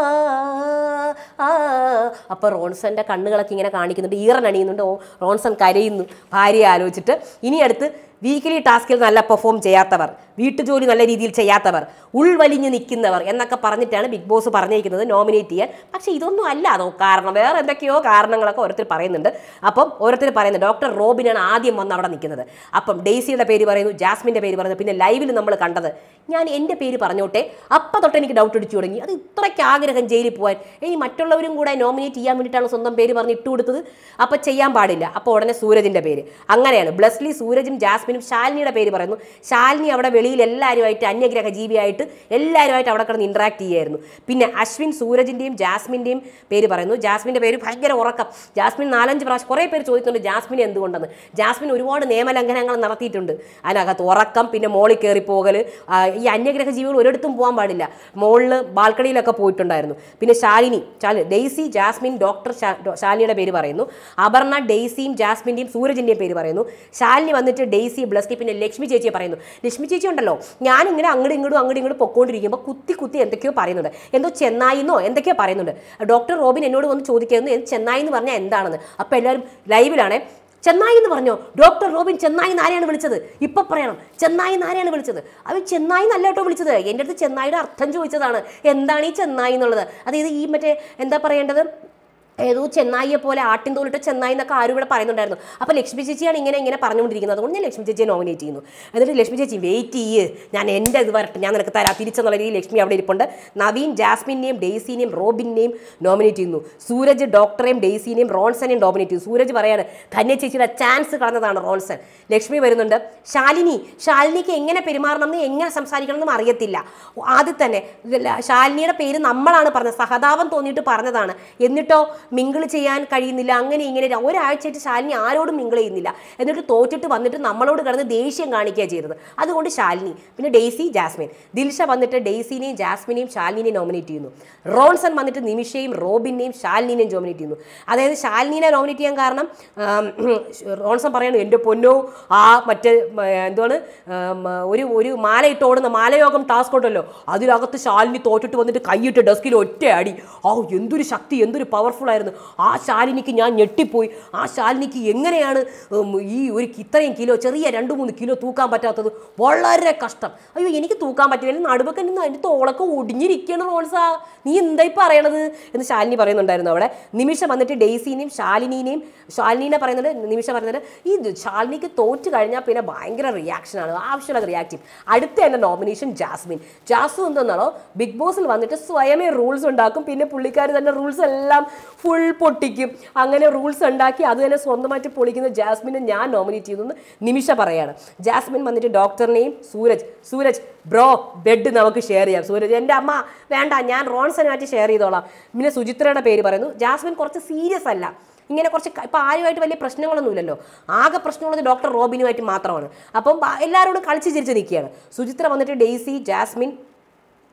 ആ അപ്പോൾ റോൺസന്റെ കണ്ണുകളൊക്കെ ഇങ്ങനെ കാണിക്കുന്നുണ്ട് ഈറനണിയുന്നുണ്ട് ഓ റോൺസൺ കരയുന്നു ഭാര്യയെ ആലോചിച്ചിട്ട് ഇനി അടുത്ത് വീക്കിലി ടാസ്കിൽ നല്ല പെർഫോം ചെയ്യാത്തവർ വീട്ടുജോലി നല്ല രീതിയിൽ ചെയ്യാത്തവർ ഉൾവലിഞ്ഞ് നിൽക്കുന്നവർ എന്നൊക്കെ പറഞ്ഞിട്ടാണ് ബിഗ് ബോസ് പറഞ്ഞിരിക്കുന്നത് നോമിനേറ്റ് ചെയ്യാൻ പക്ഷേ ഇതൊന്നും അല്ല അതോ കാരണം വേറെ എന്തൊക്കെയോ കാരണങ്ങളൊക്കെ ഓരോരുത്തർ പറയുന്നുണ്ട് അപ്പം ഓരോരുത്തർ പറയുന്നത് ഡോക്ടർ റോബിനാണ് ആദ്യം വന്ന് അവിടെ നിൽക്കുന്നത് അപ്പം ഡെയ്സിയുടെ പേര് പറയുന്നു ജാസ്മിൻ്റെ പേര് പറയുന്നു പിന്നെ ലൈവിൽ നമ്മൾ കണ്ടത് ഞാൻ എൻ്റെ പേര് പറഞ്ഞോട്ടെ അപ്പം തൊട്ട് എനിക്ക് ഡൗട്ട് അടിച്ചു തുടങ്ങി അത് ഇത്രയ്ക്ക് ആഗ്രഹം ജയിലിൽ പോകാൻ ഇനി മറ്റുള്ളവരും കൂടെ നോമിനേറ്റ് ചെയ്യാൻ വേണ്ടിയിട്ടാണ് സ്വന്തം പേര് പറഞ്ഞ് ഇട്ട് കൊടുത്തത് അപ്പോൾ ചെയ്യാൻ പാടില്ല അപ്പോൾ ഉടനെ സൂരജിൻ്റെ പേര് അങ്ങനെയാണ് ബ്ലസ്ലി സൂരജും ജാസ്മിനും ശാലിനിയുടെ പേര് പറയുന്നു ശാലിനി അവിടെ വെളിയിൽ എല്ലാവരുമായിട്ട് അന്യഗ്രഹ ജീവിയായിട്ട് എല്ലാവരുമായിട്ട് അവിടെ കിടന്ന് ഇൻട്രാക്ട് ചെയ്യുമായിരുന്നു പിന്നെ അശ്വിൻ സൂരജിൻ്റെയും ജാസ്മിൻ്റെയും പേര് പറയുന്നു ജാസ്മിൻ്റെ പേര് ഭയങ്കര ഉറക്കം ജാസ്മിൻ നാലഞ്ച് പ്രാവശ്യം കുറേ പേര് ചോദിക്കുന്നുണ്ട് ജാസ്മിൻ എന്തുകൊണ്ടെന്ന് ജാസ്മിൻ ഒരുപാട് നിയമലംഘനങ്ങൾ നടത്തിയിട്ടുണ്ട് അതിനകത്ത് ഉറക്കം പിന്നെ മോളിൽ കയറി പോകൽ ഈ അന്യഗ്രഹ ജീവികൾ ഒരിടത്തും പോകാൻ പാടില്ല മോളിൽ ബാൽക്കണിയിലൊക്കെ പോയിട്ടുണ്ടായിരുന്നു പിന്നെ ശാലിനി ശാലി ഡെയ്സി ജാസ്മിൻ ഡോക്ടർ ശാ- ഡോ- ശാലിനിയുടെ പേര് പറയുന്നു അപർണ ഡെയ്സിയും ജാസ്മിൻ്റെയും സൂരജിൻ്റെയും പേര് പറയുന്നു ശാലിനി വന്നിട്ട് ഡെയ്സി ബ്ലസ്റ്റി പിന്നെ ലക്ഷ്മി ചേച്ചിയെ പറയുന്നു ലക്ഷ്മി ചേച്ചി ഉണ്ടല്ലോ ഞാൻ ഇങ്ങനെ അങ്ങോട്ടും ഇങ്ങോട്ടും അങ്ങോട്ടും ഇങ്ങോട്ടും പൊക്കോണ്ടിരിക്കുമ്പോൾ കുത്തി കുത്തി എന്തൊക്കെയോ പറയുന്നുണ്ട് എന്തോ ചെന്നായിന്നോ എന്തൊക്കെയോ പറയുന്നുണ്ട് ഡോക്ടർ റോബിൻ എന്നോട് വന്ന് ചോദിക്കുന്നു "എന്ത് ചെന്നായി എന്ന് പറഞ്ഞാൽ എന്താണെന്ന് അപ്പോൾ എല്ലാവരും ലൈവിലാണേ ചെന്നായി എന്ന് പറഞ്ഞോ ഡോക്ടർ റോബിൻ ചെന്നായി എന്ന് ആരെയാണ് വിളിച്ചത് ഇപ്പൊ പറയണം ചെന്നായി എന്ന് ആരെയാണ് വിളിച്ചത് അത് ചെന്നായി എന്നല്ല കേട്ടോ വിളിച്ചത് എൻ്റെ അടുത്ത് ചെന്നായിയുടെ അർത്ഥം ചോദിച്ചതാണ് എന്താണ് ഈ ചെന്നായി എന്നുള്ളത് അതായത് ഈ മറ്റേ എന്താ പറയേണ്ടത് ഏതോ ചെന്നായിയെ പോലെ ആട്ടിൻ തോലിട്ട് ചെന്നായി എന്നൊക്കെ ആരും ഇവിടെ പറയുന്നുണ്ടായിരുന്നു അപ്പോൾ ലക്ഷ്മി ചേച്ചിയാണ് ഇങ്ങനെ ഇങ്ങനെ പറഞ്ഞുകൊണ്ടിരിക്കുന്നത് അതുകൊണ്ട് ഞാൻ ലക്ഷ്മി ചേച്ചിയെ നോമിനേറ്റ് ചെയ്യുന്നു എന്നിട്ട് ലക്ഷ്മി ചേച്ചി വെയിറ്റ് ചെയ്യ് ഞാൻ എൻ്റെ ഇത് വരട്ടെ ഞാൻ നിനക്ക് തരാം തിരിച്ചെന്നുള്ള രീതിയിൽ ലക്ഷ്മി അവിടെ ഇരിപ്പുണ്ട് നവീൻ ജാസ്മിനെയും ഡെയ്സിനെയും റോബിനെയും നോമിനേറ്റ് ചെയ്യുന്നു സൂരജ് ഡോക്ടറെയും ഡെയ്സിനെയും റോൺസനെയും നോമിനേറ്റ് ചെയ്യുന്നു സൂരജ് പറയാണ് ധന്യ ചേച്ചിയുടെ ചാൻസ് കളഞ്ഞതാണ് റോൺസൺ ലക്ഷ്മി വരുന്നുണ്ട് ശാലിനി ശാലിനിക്ക് എങ്ങനെ പെരുമാറണം എന്ന് എങ്ങനെ സംസാരിക്കണം എന്നും അറിയത്തില്ല ആദ്യം തന്നെ ഇതല്ല, ശാലിനിയുടെ പേര് നമ്മളാണ് പറഞ്ഞത് സഹതാപം തോന്നിയിട്ട് പറഞ്ഞതാണ് എന്നിട്ടോ മിങ്കിൾ ചെയ്യാൻ കഴിയുന്നില്ല അങ്ങനെ ഇങ്ങനെ ഒരാഴ്ചയായിട്ട് ശാലിനി ആരോടും മിങ്കിൾ ചെയ്യുന്നില്ല എന്നിട്ട് തോറ്റിട്ട് വന്നിട്ട് നമ്മളോട് കിടന്ന് ദേഷ്യം കാണിക്കുക ചെയ്തത് അതുകൊണ്ട് ശാലിനി പിന്നെ ഡെയ്സി ജാസ്മിൻ ദിൽഷ വന്നിട്ട് ഡെയ്സിനെയും ജാസ്മിനെയും ശാലിനിനെയും നോമിനേറ്റ് ചെയ്യുന്നു റോൺസൺ വന്നിട്ട് നിമിഷയും റോബിനെയും ശാലിനിനെയും നോമിനേറ്റ് ചെയ്യുന്നു അതായത് ശാലിനിനെ നോമിനേറ്റ് ചെയ്യാൻ കാരണം ആം, റോൺസൺ പറയണു എൻ്റെ പൊന്നോ ആ മറ്റേ മ, എന്തുവാണ് ആം, ഒരു ഒരു മാല ഇട്ട് ഓടുന്ന മാലയോഗം ടാസ്ക് ഉണ്ടല്ലോ അതിനകത്ത് ശാലിനി തോറ്റിട്ട് വന്നിട്ട് കൈയിട്ട് ഡെസ്കിൽ ഒറ്റ അടി ആ എന്തൊരു ശക്തി എന്തൊരു പവർഫുൾ ആയിരുന്നു ആ ശാലിനിക്ക് ഞാൻ ഞെട്ടിപ്പോയി ആ ശാലിനിക്ക് എങ്ങനെയാണ് ഉം, ഈ ഒരു ഇത്രയും കിലോ ചെറിയ രണ്ട് മൂന്ന് കിലോ തൂക്കാൻ പറ്റാത്തത് വളരെ കഷ്ടം അയ്യോ എനിക്ക് തൂക്കാൻ പറ്റില്ല നടുവൊക്കെ നിന്ന് അതിൻ്റെ തോളൊക്കെ ഒടിഞ്ഞിരിക്കണം റോൺസാ നീ എന്തായി പറയണത് എന്ന് ശാലിനി പറയുന്നുണ്ടായിരുന്നു അവിടെ നിമിഷം വന്നിട്ട് ഡെയ്സിനെയും ശാലിനിനെയും ശാലിനീനെ പറയുന്നത് നിമിഷം പറയുന്നത് ഈ ശാലിനിക്ക് തോറ്റ് കഴിഞ്ഞാൽ പിന്നെ ഭയങ്കര റിയാക്ഷനാണ് ആവശ്യമുള്ള റിയാക്റ്റീവ് അടുത്ത എൻ്റെ നോമിനേഷൻ ജാസ്മിൻ ജാസു എന്തെന്നാണോ ബിഗ് ബോസിൽ വന്നിട്ട് സ്വയമേ റൂൾസ് ഉണ്ടാക്കും പിന്നെ പുള്ളിക്കാർ തന്നെ റൂൾസ് എല്ലാം ഫുൾ പൊട്ടിക്കും അങ്ങനെ റൂൾസ് ഉണ്ടാക്കി അത് തന്നെ സ്വന്തമായിട്ട് പൊളിക്കുന്ന ജാസ്മിനെ ഞാൻ നോമിനേറ്റ് ചെയ്തു എന്ന് നിമിഷ പറയാണ് ജാസ്മിൻ വന്നിട്ട് ഡോക്ടറിനെയും സൂരജ് സൂരജ് ബ്രോ ബെഡ് നമുക്ക് ഷെയർ ചെയ്യാം സൂരജ് എൻ്റെ അമ്മ വേണ്ട ഞാൻ റോൺസനുമായിട്ട് ഷെയർ ചെയ്തോളാം പിന്നെ സുചിത്രയുടെ പേര് പറയുന്നു ജാസ്മിൻ കുറച്ച് സീരിയസ് അല്ല ഇങ്ങനെ കുറച്ച് ക- ഇപ്പം ആരുമായിട്ട് വലിയ പ്രശ്നങ്ങളൊന്നുമില്ലല്ലോ ആകെ പ്രശ്നമുള്ളത് ഡോക്ടർ റോബിനുമായിട്ട് മാത്രമാണ് അപ്പം ബ- എല്ലാവരോടും കളിച്ച് ചിരിച്ച് നിൽക്കുകയാണ് സുചിത്ര വന്നിട്ട് ഡെയ്സി ജാസ്മിൻ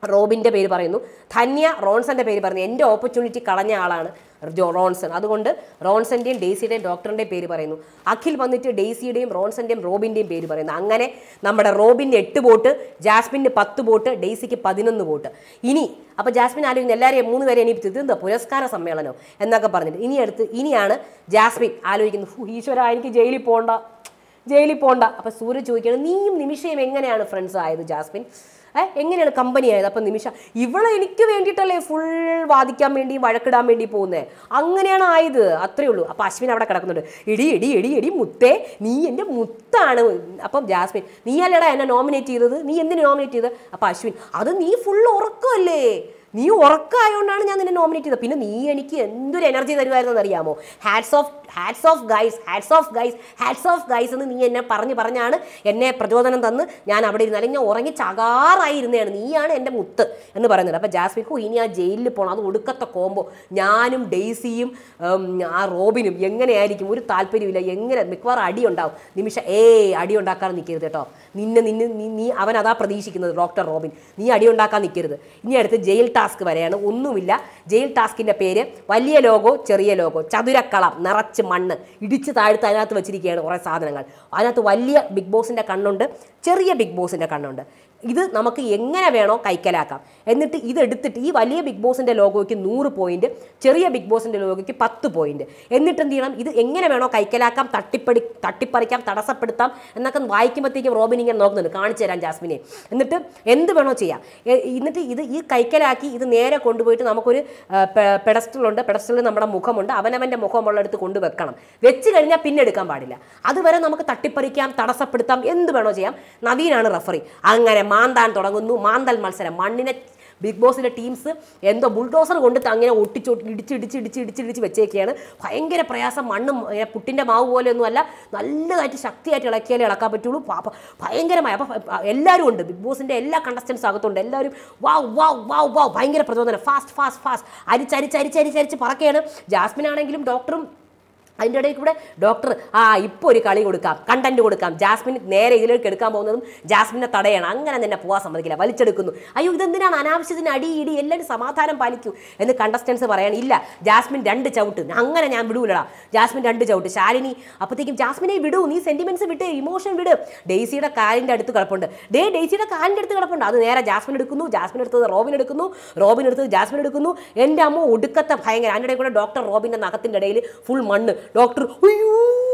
റോബിൻ്റെ പേര് പറയുന്നു ധന്യ റോൺസന്റെ പേര് പറയുന്നു എൻ്റെ ഓപ്പർച്യൂണിറ്റി കളഞ്ഞ ആളാണ് ജോ റോൺസൺ അതുകൊണ്ട് റോൺസന്റെയും ഡെയ്സിയുടെയും ഡോക്ടറിൻ്റെയും പേര് പറയുന്നു അഖിൽ വന്നിട്ട് ഡെയ്സിയുടെയും റോൺസന്റെയും റോബിൻ്റെയും പേര് പറയുന്നു അങ്ങനെ നമ്മുടെ റോബിന് എട്ട് വോട്ട് ജാസ്മിന് പത്ത് വോട്ട് ഡെയ്സിക്ക് പതിനൊന്ന് വോട്ട് ഇനി അപ്പോൾ ജാസ്മിൻ ആലോചിക്കുന്ന എല്ലാവരെയും മൂന്ന് പേരെ ഇനി ഇതെന്താ പുരസ്കാര സമ്മേളനം എന്നൊക്കെ പറഞ്ഞിട്ട് ഇനി അടുത്ത് ഇനിയാണ് ജാസ്മിൻ ആലോചിക്കുന്നത് "ഫു, ഈശ്വര എനിക്ക് ജയിലിൽ പോകണ്ട ജയിലിൽ പോണ്ട അപ്പം സൂര്യ ചോദിക്കുകയാണ് നീയും നിമിഷയും എങ്ങനെയാണ് ഫ്രണ്ട്സ് ആയത് ജാസ്മിൻ ഏ എങ്ങനെയാണ് കമ്പനി ആയത് അപ്പം നിമിഷ ഇവളെ എനിക്ക് വേണ്ടിയിട്ടല്ലേ ഫുൾ വാദിക്കാൻ വേണ്ടി വഴക്കിടാൻ വേണ്ടി പോകുന്നത് അങ്ങനെയാണ് ആയത് അത്രേ ഉള്ളൂ അപ്പം അശ്വിൻ അവിടെ കിടക്കുന്നുണ്ട് എടി എടി എടി എടി മുത്തേ നീ എൻ്റെ മുത്താണ് അപ്പം ജാസ്മിൻ നീ അല്ലേടാ എന്നെ നോമിനേറ്റ് ചെയ്തത് നീ എന്തിനു നോമിനേറ്റ് ചെയ്തത് അപ്പം അശ്വിൻ അത് നീ ഫുൾ ഉറക്കമല്ലേ നീ ഉറക്കമായതുകൊണ്ടാണ് ഞാൻ നിന്നെ നോമിനേറ്റ് ചെയ്തത് പിന്നെ നീ എനിക്ക് എന്തൊരു എനർജി തരുമായിരുന്നു അറിയാമോ hats off hats off guys hats off guys hats off guys എന്ന് നീ എന്നെ പറഞ്ഞ് പറഞ്ഞാണ് എന്നെ പ്രചോദനം തന്ന് ഞാൻ അവിടെ ഇരുന്ന് അല്ലെങ്കിൽ ഞാൻ ഉറങ്ങി ചകാറായിരുന്നതാണ് നീയാണ് എൻ്റെ മുത്ത് എന്ന് പറയുന്നത് അപ്പോൾ ജാസ്മിക്കോ ഇനി ആ ജയിലിൽ പോകണം അത് ഒടുക്കത്തെ കോമ്പോ ഞാനും ഡെയ്സിയും ഉം, ആ റോബിനും എങ്ങനെയായിരിക്കും ഒരു താല്പര്യമില്ല എങ്ങനെ മിക്കവാറും അടി ഉണ്ടാവും നിമിഷം ഏ അടി ഉണ്ടാക്കാൻ നിൽക്കരുത് കേട്ടോ നിന്നെ നിന്നെ നീ നീ അവൻ അതാ പ്രതീക്ഷിക്കുന്നത് ഡോക്ടർ റോബിൻ നീ അടി ഉണ്ടാക്കാൻ നിൽക്കരുത് ഇനി അടുത്ത് ജയിൽ ടാസ്ക് വരെയാണ് ഒന്നുമില്ല ജയിൽ ടാസ്കിൻ്റെ പേര് വലിയ ലോഗോ ചെറിയ ലോഗോ ചതുരക്കളം നിറച്ച് മണ്ണ് ഇടിച്ച് താഴ്ത്ത് അതിനകത്ത് വെച്ചിരിക്കുകയാണ് കുറേ സാധനങ്ങൾ അതിനകത്ത് വലിയ ബിഗ് ബോസിൻ്റെ കണ്ണുണ്ട് ചെറിയ ബിഗ് ബോസിൻ്റെ കണ്ണുണ്ട് ഇത് നമുക്ക് എങ്ങനെ വേണോ കൈക്കലാക്കാം എന്നിട്ട് ഇത് എടുത്തിട്ട് ഈ വലിയ ബിഗ് ബോസിൻ്റെ ലോഗോയ്ക്ക് നൂറ് പോയിന്റ് ചെറിയ ബിഗ് ബോസിൻ്റെ ലോഗോയ്ക്ക് പത്ത് പോയിന്റ് എന്നിട്ട് എന്ത് ചെയ്യണം ഇത് എങ്ങനെ വേണോ കൈക്കലാക്കാം തട്ടിപ്പടി തട്ടിപ്പറിക്കാം തടസ്സപ്പെടുത്താം എന്നൊക്കെ വായിക്കുമ്പോഴത്തേക്കും റോബിൻ ഇങ്ങനെ നോക്കുന്നുണ്ട് കാണിച്ചു തരാം ജാസ്മിനെ എന്നിട്ട് എന്ത് വേണോ ചെയ്യാം എ- എന്നിട്ട് ഇത് ഈ കൈക്കലാക്കി ഇത് നേരെ കൊണ്ടുപോയിട്ട് നമുക്കൊരു പെഡസ്റ്റലുണ്ട് പെഡസ്റ്റലിൽ നമ്മുടെ മുഖമുണ്ട് അവനവൻ്റെ മുഖമുള്ളിടത്ത് കൊണ്ടുവെക്കണം വെച്ച് കഴിഞ്ഞാൽ പിന്നെ എടുക്കാൻ പാടില്ല അതുവരെ നമുക്ക് തട്ടിപ്പറിക്കാം തടസ്സപ്പെടുത്താം എന്ത് വേണോ ചെയ്യാം നവീനാണ് റഫറി അങ്ങനെ മാന്താൻ തുടങ്ങുന്നു മാന്തൽ മത്സരം മണ്ണിനെ ബിഗ് ബോസിൻ്റെ ടീംസ് എന്തോ ബുൾഡോസർ കൊണ്ട് അങ്ങനെ ഒട്ടിച്ച് ഒട്ടി- ഇടിച്ച് ഇടിച്ച് ഇടിച്ച് ഇടിച്ച് ഇടിച്ച് വെച്ചേക്കുകയാണ് ഭയങ്കര പ്രയാസം മണ്ണും ഏ, പുട്ടിൻ്റെ മാവ് പോലെയൊന്നും അല്ല നല്ലതായിട്ട് ശക്തിയായിട്ട് ഇളക്കിയാലേ ഇളക്കാൻ പറ്റുള്ളൂ പാപ്പ ഭയങ്കരമായ അപ്പം എല്ലാവരും ഉണ്ട് ബിഗ് ബോസിൻ്റെ എല്ലാ കണ്ടസ്റ്റൻസ് അകത്തുണ്ട് എല്ലാവരും വാവ് വാവ് വാവ് വാവ് ഭയങ്കര പ്രചോദനം ഫാസ്റ്റ് ഫാസ്റ്റ് ഫാസ്റ്റ് അരിച്ചരിച്ച് അരിച്ചരിച്ച് അരിച്ച് പറക്കുകയാണ് ജാസ്മിൻ ആണെങ്കിലും ഡോക്ടറും അതിൻ്റെ ഇടയിൽ കൂടെ ഡോക്ടർ ആ ഇപ്പോൾ ഒരു കളി കൊടുക്കാം കണ്ടന്റ് കൊടുക്കാം ജാസ്മിൻ നേരെ ഇതിലേക്ക് എടുക്കാൻ പോകുന്നതും ജാസ്മിനെ തടയണം അങ്ങനെ തന്നെ പോകാൻ സമ്മതിക്കില്ല വലിച്ചെടുക്കുന്നു അയ്യോ ഇതെന്തിനാണ് അനാവശ്യത്തിന് അടി ഇടി എല്ലാവരും സമാധാനം പാലിക്കൂ എന്ന് കണ്ടസ്റ്റൻസ് പറയണം ഇല്ല ജാസ്മിൻ രണ്ട് ചവിട്ട് അങ്ങനെ ഞാൻ വിടൂലടാ ജാസ്മിൻ രണ്ട് ചവിട്ട് ശാലിനി അപ്പോഴത്തേക്കും ജാസ്മിനെ വിടൂ നീ സെന്റിമെന്റ്സ് വിട്ട് ഇമോഷൻ വിട് ഡെയ്സിയുടെ കാലിൻ്റെ അടുത്ത് കിടപ്പുണ്ട് ഡേ ഡെയ്സിയുടെ കാലിൻ്റെ അടുത്ത് കിടപ്പുണ്ട് അത് നേരെ ജാസ്മിൻ എടുക്കുന്നു ജാസ്മിൻ എടുത്തത് റോബിൻ എടുക്കുന്നു റോബിൻ എടുത്തത് ജാസ്മിൻ എടുക്കുന്നു എൻ്റെ അമ്മ ഒടുക്കത്തെ ഭയങ്കര അതിൻ്റെ ഇടയിൽ കൂടെ ഡോക്ടർ റോബിൻ്റെ നഖത്തിൻ്റെ ഇടയിൽ ഫുൾ മണ്ണ് ഡോക്ടർ അയ്യോ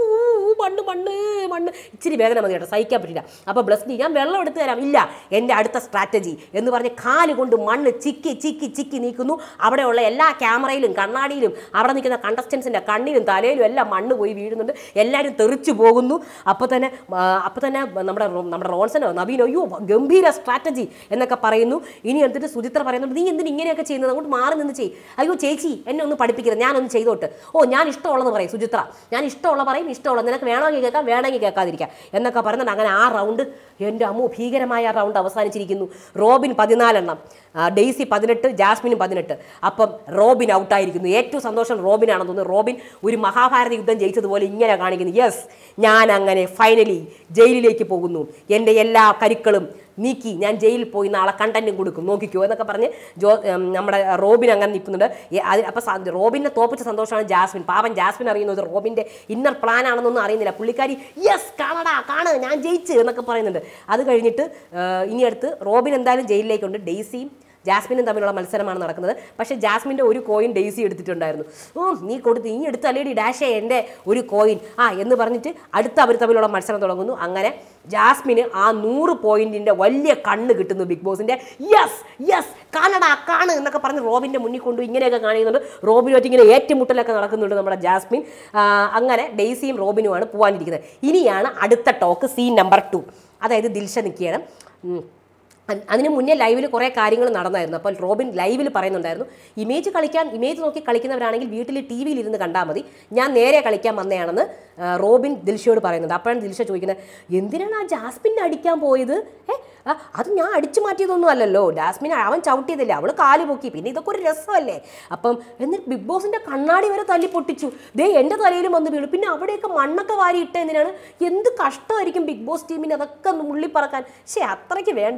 മണ്ണ് മണ്ണ് മണ്ണ് ഇച്ചിരി വേദന മതി കേട്ടോ സഹിക്കാൻ പറ്റില്ല അപ്പോൾ ബ്ലസ്ലി ഞാൻ വെള്ളം എടുത്തു തരാം ഇല്ല എൻ്റെ അടുത്ത സ്ട്രാറ്റജി എന്ന് പറഞ്ഞ് കാല് കൊണ്ട് മണ്ണ് ചിക്കി ചിക്കി ചിക്കി നീക്കുന്നു അവിടെയുള്ള എല്ലാ ക്യാമറയിലും കണ്ണാടിയിലും അവിടെ നിൽക്കുന്ന കണ്ടസ്റ്റൻസിൻ്റെ കണ്ണിലും തലയിലും എല്ലാം മണ്ണ് പോയി വീഴുന്നുണ്ട് എല്ലാവരും തെറിച്ചു പോകുന്നു അപ്പോൾ തന്നെ ആ, അപ്പോൾ തന്നെ നമ്മുടെ റോ- നമ്മുടെ റോൺസനോ നവീനോ അയ്യോ ഗംഭീര സ്ട്രാറ്റജി എന്നൊക്കെ പറയുന്നു ഇനി എടുത്തിട്ട് സുചിത്ര പറയുന്നുണ്ട് നീ എന്തിന് ഇങ്ങനെയൊക്കെ ചെയ്യുന്നത് അങ്ങോട്ട് മാറി നിന്ന് ചെയ്യും അയ്യോ ചേച്ചി എന്നെ ഒന്ന് പഠിപ്പിക്കരുത് ഞാനൊന്ന് ചെയ്തോട്ട് ഓ ഞാൻ ഇഷ്ടമുള്ളത് പറയും സുചിത്ര ഞാൻ ഇഷ്ടമുള്ള പറയും ഇഷ്ടമുള്ള നിനക്ക് വേണമെങ്കിൽ കേൾക്കാം വേണമെങ്കിൽ കേൾക്കാതിരിക്കാം എന്നൊക്കെ പറയുന്നുണ്ട് അങ്ങനെ ആ റൗണ്ട് എൻ്റെ അമ്മു ഭീകരമായ ആ റൗണ്ട് അവസാനിച്ചിരിക്കുന്നു റോബിൻ പതിനാലെണ്ണം ആ, ഡെയ്സി പതിനെട്ട് ജാസ്മിനും പതിനെട്ട് അപ്പം റോബിൻ ഔട്ടായിരിക്കുന്നു ഏറ്റവും സന്തോഷം റോബിനാണെന്ന് തോന്നുന്നു റോബിൻ ഒരു മഹാഭാരത യുദ്ധം ജയിച്ചതുപോലെ ഇങ്ങനെ കാണിക്കുന്നു യെസ് ഞാൻ അങ്ങനെ ഫൈനലി ജയിലിലേക്ക് പോകുന്നു എൻ്റെ എല്ലാ കരുക്കളും നീക്കി ഞാൻ ജയിലിൽ പോയി നാളെ കണ്ടന്റും കൊടുക്കും നോക്കിക്കോ എന്നൊക്കെ പറഞ്ഞ് ജോ ഉം, നമ്മുടെ റോബിൻ അങ്ങനെ നിൽക്കുന്നുണ്ട് ഏ- അത് അപ്പോൾ സ- റോബിനെ തോപ്പിച്ച സന്തോഷമാണ് ജാസ്മിൻ പാവൻ ജാസ്മിൻ അറിയുന്നത് റോബിൻ്റെ ഇന്നർ പ്ലാൻ ആണെന്നൊന്നും അറിയുന്നില്ല പുള്ളിക്കാരി യെസ് കാണടാ കാണ് ഞാൻ ജയിച്ച് എന്നൊക്കെ പറയുന്നുണ്ട് അത് കഴിഞ്ഞിട്ട് ആ, ഇനി അടുത്ത് റോബിൻ എന്തായാലും ജയിലിലേക്കുണ്ട് ഡെയ്സിയും ജാസ്മിനും തമ്മിലുള്ള മത്സരമാണ് നടക്കുന്നത് പക്ഷേ ജാസ്മിൻ്റെ ഒരു കോയിൻ ഡെയ്സി എടുത്തിട്ടുണ്ടായിരുന്നു ഓ നീ കൊടുത്ത് നീ എടുത്ത് അല്ലേടി ഡാഷേ എൻ്റെ ഒരു കോയിൻ ആ എന്ന് പറഞ്ഞിട്ട് അടുത്ത അവർ തമ്മിലുള്ള മത്സരം തുടങ്ങുന്നു അങ്ങനെ ജാസ്മിന് ആ നൂറ് പോയിന്റിന്റെ വലിയ കണ്ണ് കിട്ടുന്നു ബിഗ് ബോസിന്റെ യെസ് യെസ് കാണടാ കാണ് എന്നൊക്കെ പറഞ്ഞ് റോബിന്റെ മുന്നിൽ കൊണ്ടു ഇങ്ങനെയൊക്കെ കാണിക്കുന്നുണ്ട് റോബിനുമായിട്ട് ഇങ്ങനെ ഏറ്റുമുട്ടലൊക്കെ നടക്കുന്നുണ്ട് നമ്മുടെ ജാസ്മിൻ ആ, അങ്ങനെ ഡെയ്സിയും റോബിനുമാണ് പോകാനിരിക്കുന്നത് ഇനിയാണ് അടുത്ത ടോക്ക് സീൻ നമ്പർ ടു അതായത് ദിൽഷ നിൽക്കുകയാണ് ഉം. അ- അതിന് മുന്നേ ലൈവിൽ കുറേ കാര്യങ്ങൾ നടന്നായിരുന്നു അപ്പോൾ റോബിൻ ലൈവിൽ പറയുന്നുണ്ടായിരുന്നു ഇമേജ് കളിക്കാൻ ഇമേജ് നോക്കി കളിക്കുന്നവരാണെങ്കിൽ വീട്ടിൽ ടി വിയിൽ ഇരുന്ന് കണ്ടാൽ മതി ഞാൻ നേരെ കളിക്കാൻ വന്നതാണെന്ന് ആ, റോബിൻ ദിൽഷയോട് പറയുന്നുണ്ട് അപ്പോഴാണ് ദിൽഷ ചോദിക്കുന്നത് എന്തിനാണ് ആ ജാസ്മിനെ അടിക്കാൻ പോയത് ഏ ആ, അത് ഞാൻ അടിച്ചു മാറ്റിയതൊന്നും അല്ലല്ലോ ജാസ്മിൻ അവൻ ചവിട്ടിയതല്ലേ അവൾ കാല് പൊക്കി പിന്നെ ഇതൊക്കെ ഒരു രസമല്ലേ അപ്പം എന്നിട്ട് ബിഗ് ബോസിന്റെ കണ്ണാടി വരെ തല്ലി പൊട്ടിച്ചു ദേ എൻ്റെ തലയിലും വന്ന് വീണു പിന്നെ അവിടെയൊക്കെ മണ്ണൊക്കെ വാരി ഇട്ട എന്തിനാണ് എന്ത് കഷ്ടമായിരിക്കും ബിഗ് ബോസ് ടീമിന് അതൊക്കെ ഒന്ന് മുള്ളി പറക്കാൻ ശേ അത്രയ്ക്ക് വേണ്ട എൻ്റെ ദിൽഷ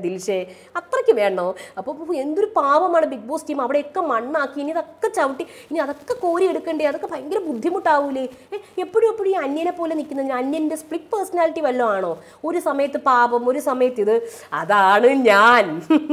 ദിൽഷേ അത്രയ്ക്ക് വേണോ അപ്പോൾ എന്തൊരു പാവമാണ് ബിഗ് ബോസ് ടീം അവിടെയൊക്കെ മണ്ണാക്കി ഇനി ഇതൊക്കെ ചവിട്ടി ഇനി അതൊക്കെ കോരി എടുക്കണ്ടേ അതൊക്കെ ഭയങ്കര ബുദ്ധിമുട്ടാവൂലേ ഏ, എപ്പോഴും എപ്പോഴും ഈ അന്യനെ പോലെ നിൽക്കുന്നതിന് അന്യൻ്റെ സ്പ്ലിറ്റ് പേഴ്സണാലിറ്റി വല്ലതും ആണോ ഒരു സമയത്ത് പാപം ഒരു സമയത്ത് ഇത് അതാണ് ഞാൻ